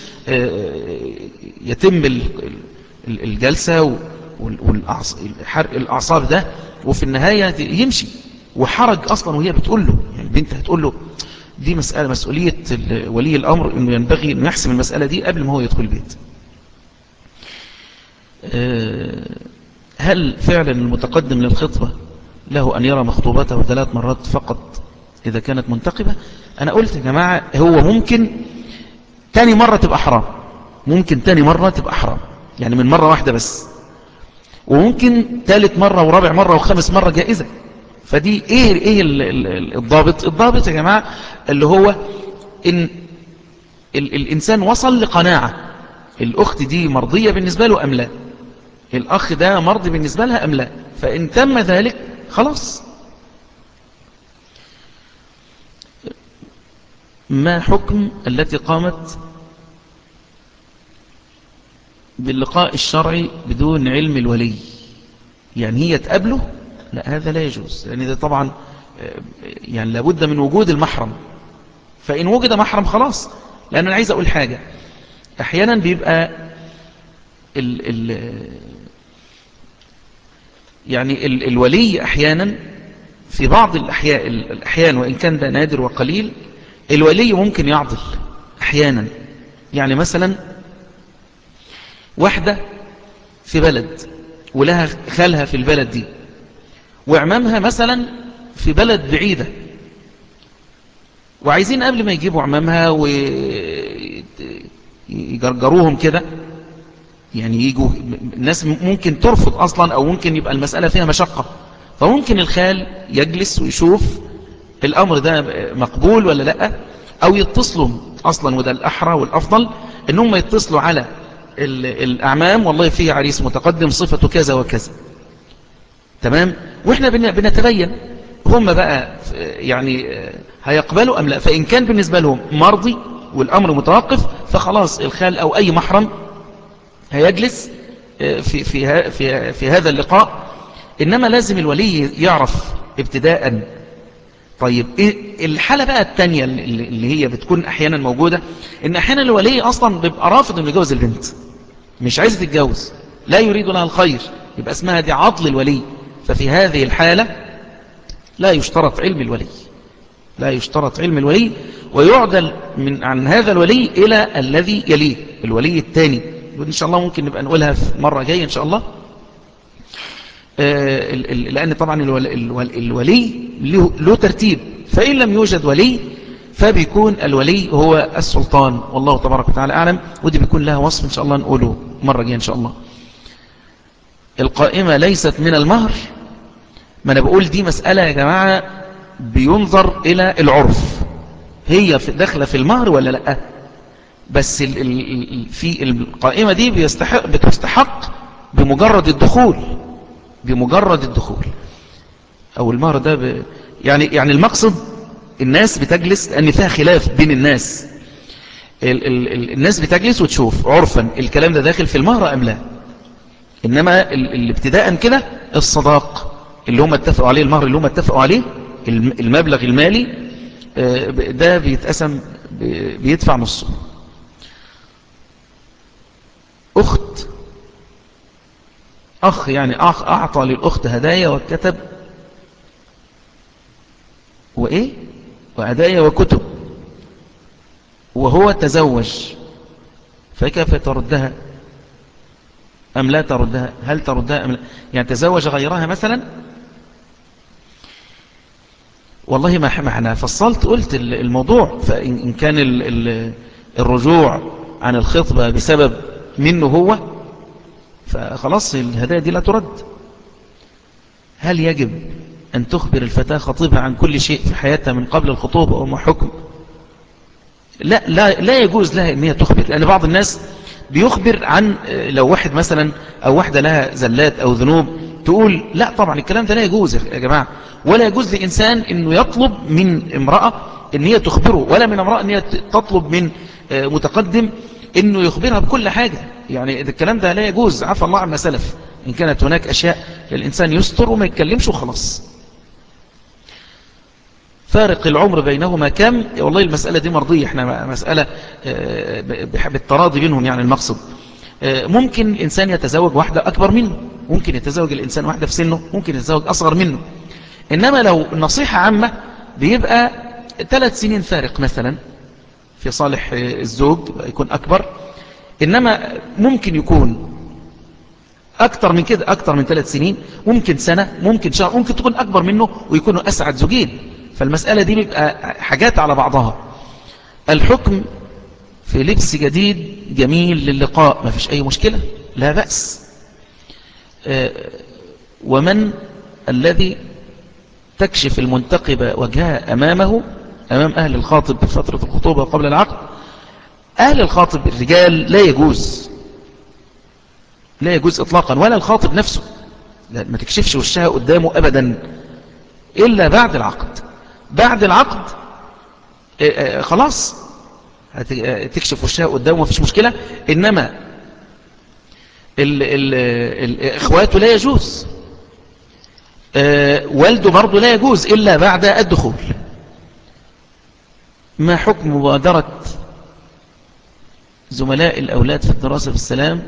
يتم الجلسة وحرق الأعصاب ده وفي النهاية يمشي وحرج أصلا وهي بتقول له يعني البنت هتقول له دي مسألة مسؤولية ولي الأمر إنه ينبغي أنه يحسم المسألة دي قبل ما هو يدخل البيت هل فعلا المتقدم للخطبة له أن يرى مخطوبته ثلاث مرات فقط إذا كانت منتقبة أنا قلت يا جماعة هو ممكن تاني مرة تبقى حرام ممكن تاني مرة تبقى حرام يعني من مرة واحدة بس وممكن ثالث مرة ورابع مرة وخامس مرة جائزة فدي ايه ايه الضابط الضابط يا جماعة اللي هو ان ال الانسان وصل لقناعة الاخت دي مرضية بالنسبة له ام لا الاخ ده مرضي بالنسبة لها ام لا فان تم ذلك خلاص ما حكم التي قامت باللقاء الشرعي بدون علم الولي يعني هي تقابله لا هذا لا يجوز يعني ده طبعا يعني لابد من وجود المحرم فإن وجد محرم خلاص لأن أنا عايز أقول حاجة أحيانا بيبقى ال ال يعني ال الولي أحيانا في بعض الأحياء الأحيان وإن كان ده نادر وقليل الولي ممكن يعضل أحيانا يعني مثلا واحدة في بلد ولها خالها في البلد دي وعمامها مثلا في بلد بعيدة وعايزين قبل ما يجيبوا عمامها ويجرجروهم كده يعني يجوا الناس ممكن ترفض أصلا أو ممكن يبقى المسألة فيها مشقة فممكن الخال يجلس ويشوف الأمر ده مقبول ولا لا أو يتصلوا أصلا وده الأحرى والأفضل إنهم يتصلوا على الأعمام والله فيه عريس متقدم صفته كذا وكذا تمام وإحنا بنتبين هم بقى يعني هيقبلوا أم لا فإن كان بالنسبة لهم مرضي والأمر متوقف فخلاص الخال أو أي محرم هيجلس في, في, في, في هذا اللقاء إنما لازم الولي يعرف ابتداء طيب إيه الحالة بقى التانية اللي هي بتكون أحيانا موجودة إن أحيانا الولي أصلا بيبقى رافض إنه يجوز البنت مش عايز تتجوز لا يريد لها الخير يبقى اسمها دي عطل الولي ففي هذه الحالة لا يشترط علم الولي لا يشترط علم الولي ويعدل من عن هذا الولي إلى الذي يليه الولي الثاني وإن شاء الله ممكن نبقى نقولها في مرة جاية إن شاء الله آه لأن طبعا الولي له ترتيب فإن لم يوجد ولي فبيكون الولي هو السلطان والله تبارك وتعالى أعلم ودي بيكون لها وصف إن شاء الله نقوله مرة جاية إن شاء الله القائمة ليست من المهر ما أنا بقول دي مسألة يا جماعة بينظر إلى العرف هي في داخلة في المهر ولا لأ بس ال ال في القائمة دي بيستحق بتستحق بمجرد الدخول بمجرد الدخول أو المهر ده ب يعني يعني المقصد الناس بتجلس لأن فيها خلاف بين الناس ال ال الناس بتجلس وتشوف عرفا الكلام ده داخل في المهر أم لا إنما الابتداء كده الصداق اللي هم اتفقوا عليه المهر اللي هم اتفقوا عليه المبلغ المالي ده بيتقسم بيدفع نصه أخت أخ يعني أخ أعطى للأخت هدايا وكتب وإيه وهدايا وكتب وهو تزوج فكيف تردها أم لا تردها هل تردها أم لا يعني تزوج غيرها مثلا والله ما ما انا فصلت قلت الموضوع فإن كان الرجوع عن الخطبة بسبب منه هو فخلاص الهدايا دي لا ترد هل يجب أن تخبر الفتاة خطيبها عن كل شيء في حياتها من قبل الخطوبة وما حكم لا, لا, لا يجوز لها أن هي تخبر لأن بعض الناس بيخبر عن لو واحد مثلا أو واحدة لها زلات أو ذنوب تقول لا طبعا الكلام ده لا يجوز يا جماعة ولا يجوز لإنسان أنه يطلب من امرأة أن هي تخبره ولا من امرأة أن هي تطلب من متقدم أنه يخبرها بكل حاجة يعني الكلام ده لا يجوز عفى الله عما سلف إن كانت هناك أشياء للإنسان يستر وما يتكلمش وخلاص فارق العمر بينهما كم والله المسألة دي مرضية احنا مسألة بالتراضي بينهم يعني المقصد ممكن إنسان يتزوج واحدة أكبر منه ممكن يتزوج الإنسان واحدة في سنه ممكن يتزوج أصغر منه إنما لو نصيحة عامة بيبقى ثلاث سنين فارق مثلا في صالح الزوج يكون أكبر إنما ممكن يكون أكتر من كده أكتر من ثلاث سنين ممكن سنة ممكن شهر ممكن تكون أكبر منه ويكونوا أسعد زوجين فالمسألة دي بيبقى حاجات على بعضها الحكم في لبس جديد جميل للقاء ما فيش أي مشكلة لا بأس ومن الذي تكشف المنتقبة وجهها أمامه أمام أهل الخاطب في فترة الخطوبة قبل العقد أهل الخاطب الرجال لا يجوز لا يجوز إطلاقا ولا الخاطب نفسه ما تكشفش وشها قدامه أبدا إلا بعد العقد بعد العقد خلاص تكشف وشها قدامه مفيش مشكلة إنما ال ال الإخوات لا يجوز والده برضه لا يجوز إلا بعد الدخول ما حكم مبادرة زملاء الأولاد في الدراسة في السلام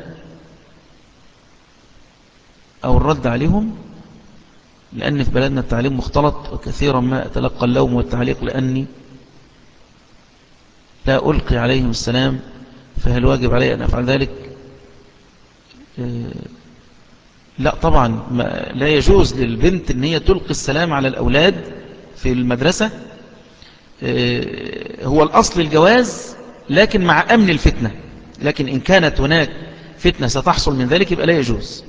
أو الرد عليهم لأن في بلدنا التعليم مختلط وكثيرا ما أتلقى اللوم والتعليق لأني لا ألقي عليهم السلام فهل واجب علي أن أفعل ذلك لا طبعا ما لا يجوز للبنت أن هي تلقي السلام على الأولاد في المدرسة هو الأصل الجواز لكن مع أمن الفتنة لكن إن كانت هناك فتنة ستحصل من ذلك يبقى لا يجوز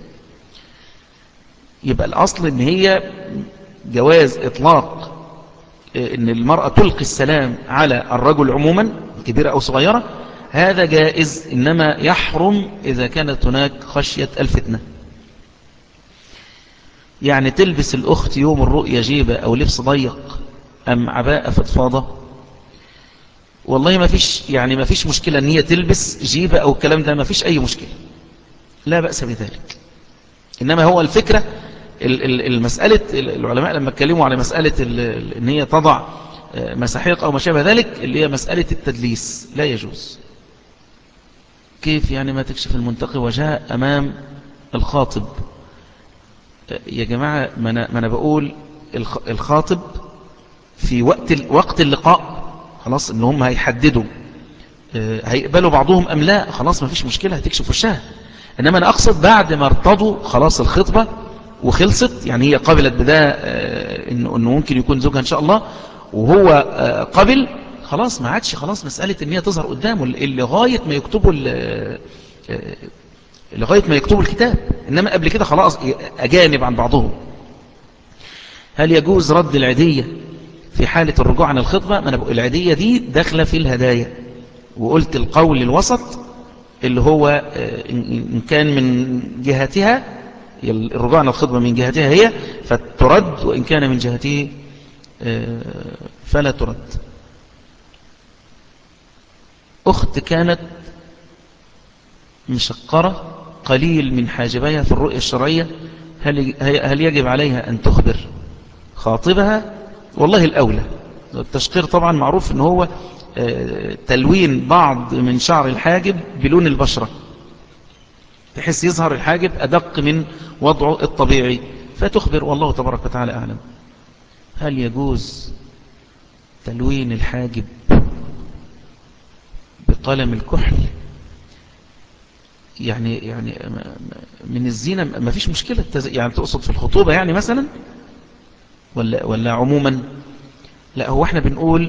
يبقى الأصل ان هي جواز إطلاق ان المرأة تلقي السلام على الرجل عموما كبيرة أو صغيرة هذا جائز إنما يحرم إذا كانت هناك خشية الفتنة يعني تلبس الأخت يوم الرؤية جيبة أو لبس ضيق أم عباءة فضفاضة والله ما فيش يعني ما فيش مشكلة ان هي تلبس جيبة أو الكلام ده ما فيش أي مشكلة لا بأس بذلك إنما هو الفكرة المسألة العلماء لما اتكلموا على مسألة ان هي تضع آه، مساحيق أو ما شابه ذلك اللي هي مسألة التدليس لا يجوز كيف يعني ما تكشف المنتقي وجهها أمام الخاطب آه، يا جماعة ما أنا, ما أنا بقول الخاطب في وقت وقت اللقاء خلاص ان هم هيحددوا آه، هيقبلوا بعضهم أم لا خلاص ما فيش مشكلة هتكشف وشها إنما أنا أقصد بعد ما ارتضوا خلاص الخطبة وخلصت يعني هي قبلت بده آه، إنه ممكن يكون زوجها إن شاء الله وهو آه، قبل خلاص ما عادش خلاص مسألة إن هي تظهر قدامه لغاية ما يكتبوا آه، لغاية ما يكتبوا الكتاب إنما قبل كده خلاص أجانب عن بعضهم هل يجوز رد العدية في حالة الرجوع عن الخطبة ما أنا بقول العدية دي داخلة في الهدايا وقلت القول الوسط اللي هو إن كان من جهتها الرجوع عن الخطبة من جهتها هي فترد وإن كان من جهته آه، فلا ترد أخت كانت مشقرة قليل من حاجبيها في الرؤية الشرعية هل, هل يجب عليها أن تخبر خاطبها والله الأولى التشقير طبعا معروف أنه هو آه، تلوين بعض من شعر الحاجب بلون البشرة بحيث يظهر الحاجب أدق من وضعه الطبيعي فتخبر والله تبارك وتعالى أعلم هل يجوز تلوين الحاجب بقلم الكحل يعني يعني من الزينة ما فيش مشكلة يعني تقصد في الخطوبة يعني مثلا ولا, ولا عموما لا هو احنا بنقول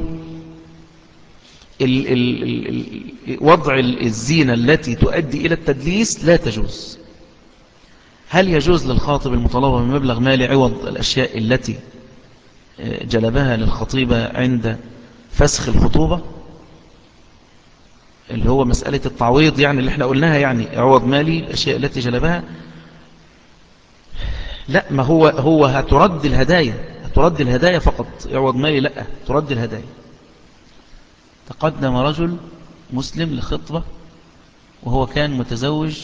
ال ال ال وضع الزينة التي تؤدي إلى التدليس لا تجوز هل يجوز للخاطب المطالبة بمبلغ مالي عوض الأشياء التي آه، جلبها للخطيبة عند فسخ الخطوبة اللي هو مسألة التعويض يعني اللي احنا قلناها يعني عوض مالي الأشياء التي جلبها لا ما هو هو هترد الهدايا هترد الهدايا فقط عوض مالي لا ترد الهدايا تقدم رجل مسلم لخطبة وهو كان متزوج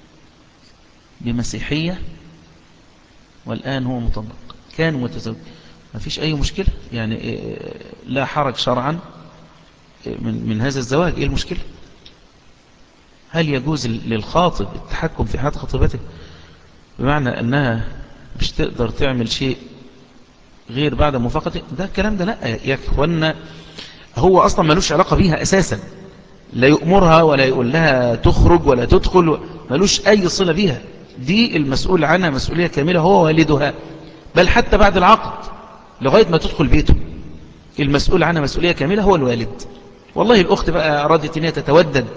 بمسيحية والآن هو مطلق كان متزوج ما فيش أي مشكلة يعني إيه، لا حرج شرعا من, من هذا الزواج إيه المشكلة هل يجوز للخاطب التحكم في حياة خطيبته بمعنى أنها مش تقدر تعمل شيء غير بعد موافقته ده الكلام ده لا يا اخوانا هو أصلا ملوش علاقة بيها أساسا لا يؤمرها ولا يقول لها تخرج ولا تدخل ملوش أي صلة بيها دي المسؤول عنها مسؤولية كاملة هو والدها بل حتى بعد العقد لغاية ما تدخل بيته المسؤول عنها مسؤولية كاملة هو الوالد والله الأخت بقى أرادت أن هي تتودد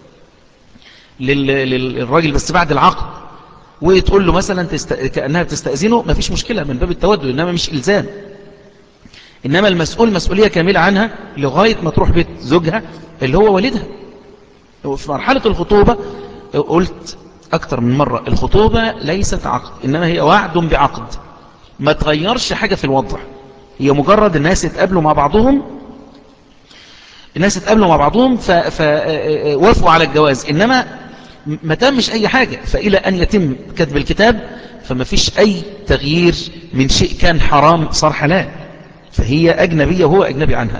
للراجل بس بعد العقد وتقول له مثلا تست... كأنها بتستأذنه ما فيش مشكلة من باب التودد إنما مش إلزام إنما المسؤول مسؤولية كاملة عنها لغاية ما تروح بيت زوجها اللي هو والدها في مرحلة الخطوبة قلت أكتر من مرة الخطوبة ليست عقد إنما هي وعد بعقد ما تغيرش حاجة في الوضع هي مجرد الناس يتقابلوا مع بعضهم الناس يتقابلوا مع بعضهم فوافقوا على الجواز إنما ما تمش أي حاجة فإلى أن يتم كتب الكتاب فما فيش أي تغيير من شيء كان حرام صار حلال فهي أجنبية وهو أجنبي عنها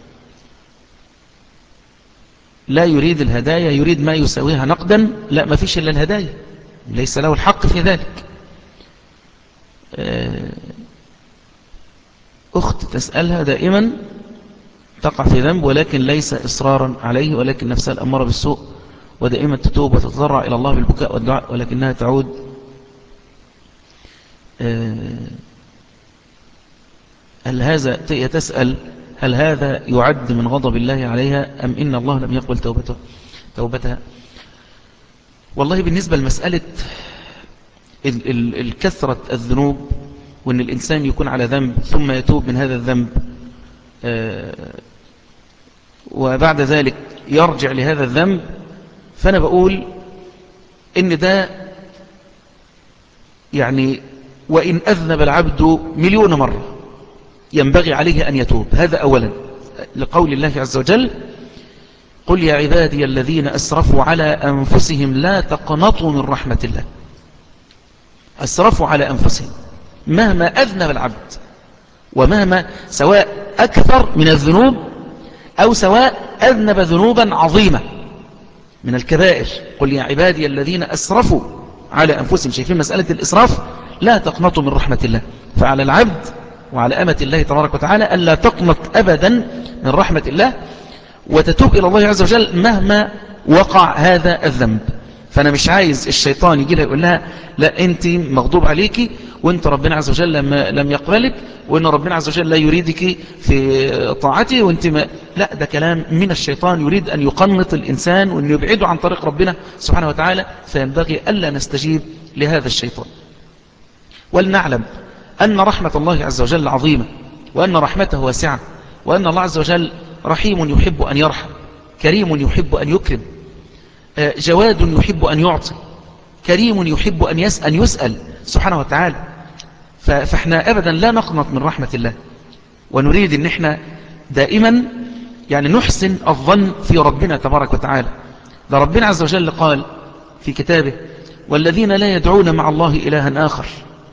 لا يريد الهدايا يريد ما يساويها نقدا لا ما فيش إلا الهدايا ليس له الحق في ذلك آه، أخت تسألها دائما تقع في ذنب ولكن ليس إصرارا عليه ولكن نفسها الأمر بالسوء ودائما تتوب وتتضرع إلى الله بالبكاء والدعاء ولكنها تعود آه، هل هذا تسأل هل هذا يعد من غضب الله عليها أم إن الله لم يقبل توبته توبتها والله بالنسبة لمسألة الكثرة الذنوب وأن الإنسان يكون على ذنب ثم يتوب من هذا الذنب آه، وبعد ذلك يرجع لهذا الذنب فأنا بقول إن ده يعني وإن أذنب العبد مليون مرة ينبغي عليه أن يتوب هذا أولا لقول الله عز وجل قل يا عبادي الذين أسرفوا على أنفسهم لا تقنطوا من رحمة الله أسرفوا على أنفسهم مهما أذنب العبد ومهما سواء أكثر من الذنوب أو سواء أذنب ذنوبا عظيمة من الكبائر قل يا عبادي الذين أسرفوا على أنفسهم شايفين مسألة الإسراف لا تقنطوا من رحمة الله فعلى العبد وعلى أمة الله تبارك وتعالى ألا تقنط أبدا من رحمة الله وتتوب إلى الله عز وجل مهما وقع هذا الذنب فأنا مش عايز الشيطان يجي لها يقول لها لا أنت مغضوب عليكي وانت ربنا عز وجل لما لم يقبلك وان ربنا عز وجل لا يريدك في طاعته وانت ما لا ده كلام من الشيطان يريد أن يقنط الإنسان وأن يبعده عن طريق ربنا سبحانه وتعالى فينبغي ألا نستجيب لهذا الشيطان ولنعلم أن رحمة الله عز وجل عظيمة وأن رحمته واسعة وأن الله عز وجل رحيم يحب أن يرحم كريم يحب أن يكرم آه، جواد يحب أن يعطي كريم يحب أن يسأل, يسأل سبحانه وتعالى فاحنا أبدا لا نقنط من رحمة الله ونريد أن احنا دائما يعني نحسن الظن في ربنا تبارك وتعالى ده ربنا عز وجل قال في كتابه والذين لا يدعون مع الله إلها آخر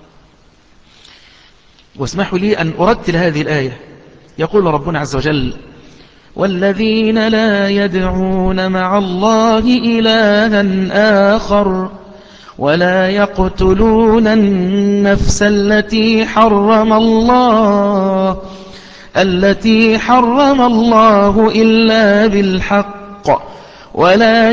واسمحوا لي أن أرتل هذه الآية يقول ربنا عز وجل والذين لا يدعون مع الله إلها آخر ولا يقتلون النفس التي حرم الله التي حرم الله إلا بالحق ولا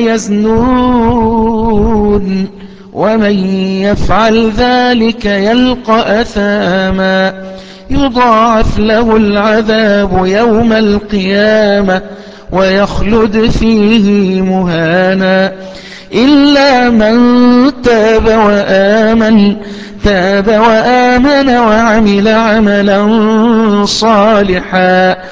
يزنون ومن يفعل ذلك يلقى أثاما يضاعف له العذاب يوم القيامة ويخلد فيه مهانا إلا من تاب وآمن تاب وآمن وعمل عملا صالحا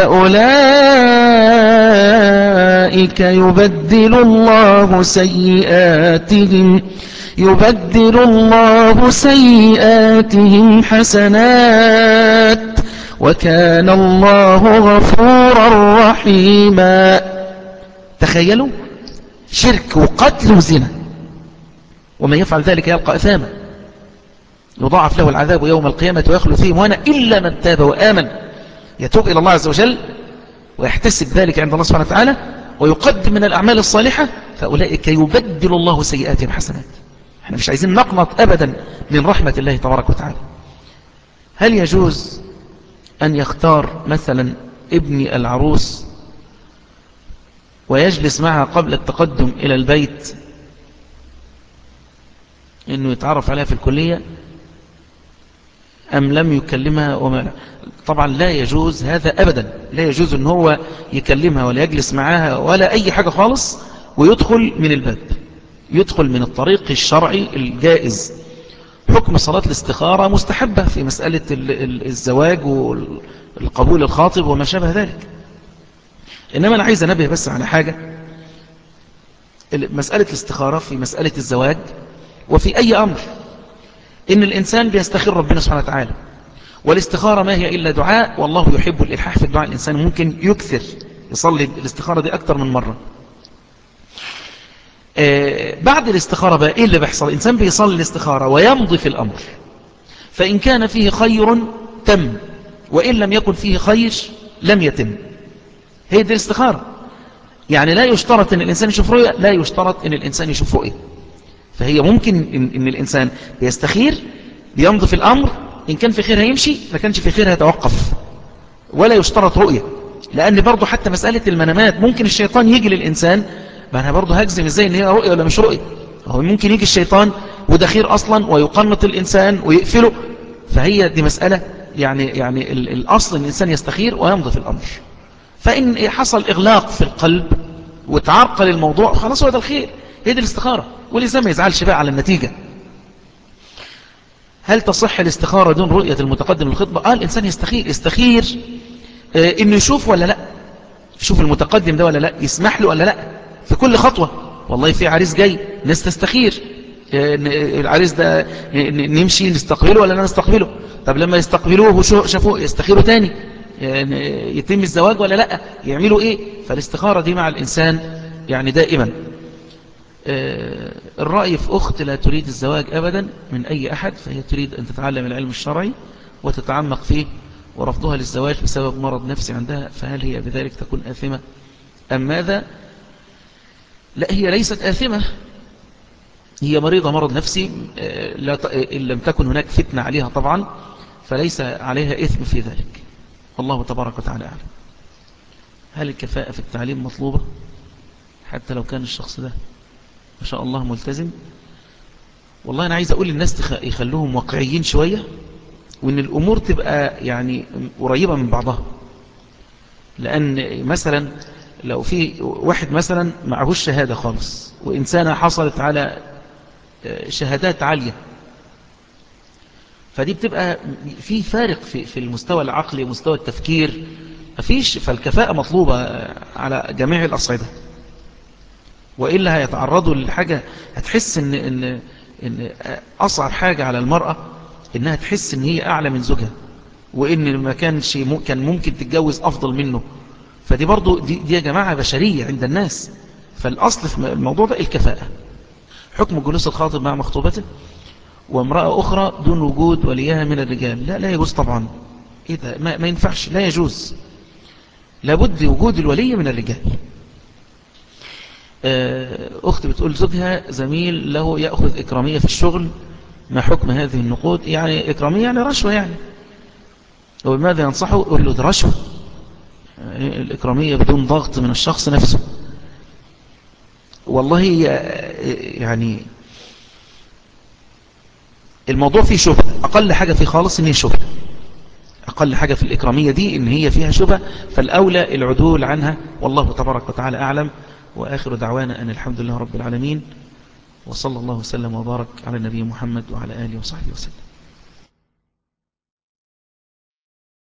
فأولئك يبدل الله سيئاتهم يبدل الله سيئاتهم حسنات وكان الله غفورا رحيما تخيلوا شرك وقتل وزنا ومن يفعل ذلك يلقى أثاما يضاعف له العذاب يوم القيامة ويخلو فيه وانا إلا من تاب وآمن يتوب إلى الله عز وجل ويحتسب ذلك عند الله سبحانه وتعالى ويقدم من الأعمال الصالحة فأولئك يبدل الله سيئاتهم حسنات احنا مش عايزين نقنط أبدا من رحمة الله تبارك وتعالى هل يجوز أن يختار مثلا ابني العروس ويجلس معها قبل التقدم إلى البيت أنه يتعرف عليها في الكلية أم لم يكلمها وما طبعا لا يجوز هذا أبدا لا يجوز أن هو يكلمها ولا يجلس معها ولا أي حاجة خالص ويدخل من الباب يدخل من الطريق الشرعي الجائز حكم صلاة الاستخارة مستحبة في مسألة الزواج والقبول الخاطب وما شابه ذلك إنما أنا عايز أنبه بس على حاجة مسألة الاستخارة في مسألة الزواج وفي أي أمر إن الإنسان بيستخير ربنا سبحانه وتعالى والاستخارة ما هي إلا دعاء والله يحب الإلحاح في الدعاء الإنسان ممكن يكثر يصلي الاستخارة دي أكثر من مرة آه بعد الاستخارة بقى إيه اللي بيحصل الإنسان بيصلي الاستخارة ويمضي في الأمر فإن كان فيه خير تم وإن لم يكن فيه خير لم يتم هي دي الاستخارة يعني لا يشترط أن الإنسان يشوف رؤية لا يشترط أن الإنسان يشوف رؤية فهي ممكن إن, إن الإنسان بيستخير بيمضي في الأمر إن كان في خير هيمشي ما كانش في خير هيتوقف ولا يشترط رؤية لأن برضو حتى مسألة المنامات ممكن الشيطان يجي للإنسان ما أنا برضو هجزم إزاي إن هي رؤية ولا مش رؤية هو ممكن يجي الشيطان وده خير أصلا ويقنط الإنسان ويقفله فهي دي مسألة يعني, يعني الأصل أن الإنسان يستخير ويمضي في الأمر فإن حصل إغلاق في القلب وتعرقل الموضوع خلاص هو ده الخير هي دي الاستخارة والإنسان ما يزعلش بقى على النتيجة هل تصح الاستخارة دون رؤية المتقدم للخطبة آه الإنسان يستخير يستخير آه إنه يشوف ولا لا يشوف المتقدم ده ولا لا يسمح له ولا لا في كل خطوة والله في عريس جاي ناس تستخير آه العريس ده نمشي نستقبله ولا لا نستقبله طب لما يستقبلوه وشافوه يستخيروا تاني يعني يتم الزواج ولا لا يعملوا ايه فالاستخارة دي مع الإنسان يعني دائما الرأي في أخت لا تريد الزواج أبدا من أي أحد فهي تريد أن تتعلم العلم الشرعي وتتعمق فيه ورفضها للزواج بسبب مرض نفسي عندها فهل هي بذلك تكون آثمة أم ماذا لا هي ليست آثمة هي مريضة مرض نفسي إن لم تكن هناك فتنة عليها طبعا فليس عليها إثم في ذلك والله تبارك وتعالى أعلم هل الكفاءة في التعليم مطلوبة حتى لو كان الشخص ده ما شاء الله ملتزم والله أنا عايز أقول للناس يخلوهم واقعيين شوية وإن الأمور تبقى يعني قريبة من بعضها لأن مثلا لو في واحد مثلا معهوش شهادة خالص وإنسانة حصلت على شهادات عالية فدي بتبقى في فارق في, في المستوى العقلي ومستوى التفكير مفيش فالكفاءة مطلوبة على جميع الأصعدة وإلا هيتعرضوا لحاجة هتحس إن, إن, إن أصعب حاجة على المرأة إنها تحس إن هي أعلى من زوجها وإن ما كانش كان ممكن تتجوز أفضل منه فدي برضو دي, دي يا جماعة بشرية عند الناس فالأصل في الموضوع ده الكفاءة حكم جلوس الخاطب مع مخطوبته وامرأة أخرى دون وجود وليها من الرجال لا لا يجوز طبعا إيه ده ما, ما ينفعش لا يجوز لابد وجود الولي من الرجال أخت بتقول زوجها زميل له يأخذ إكرامية في الشغل ما حكم هذه النقود يعني إكرامية يعني رشوة يعني وبماذا ينصحه يقول له ده رشوة الإكرامية بدون ضغط من الشخص نفسه والله يعني الموضوع فيه شبهة أقل حاجة فيه خالص إن هي شبهة أقل حاجة في الإكرامية دي إن هي فيها شبهة فالأولى العدول عنها والله تبارك وتعالى أعلم وآخر دعوانا أن الحمد لله رب العالمين وصلى الله وسلم وبارك على النبي محمد وعلى آله وصحبه وسلم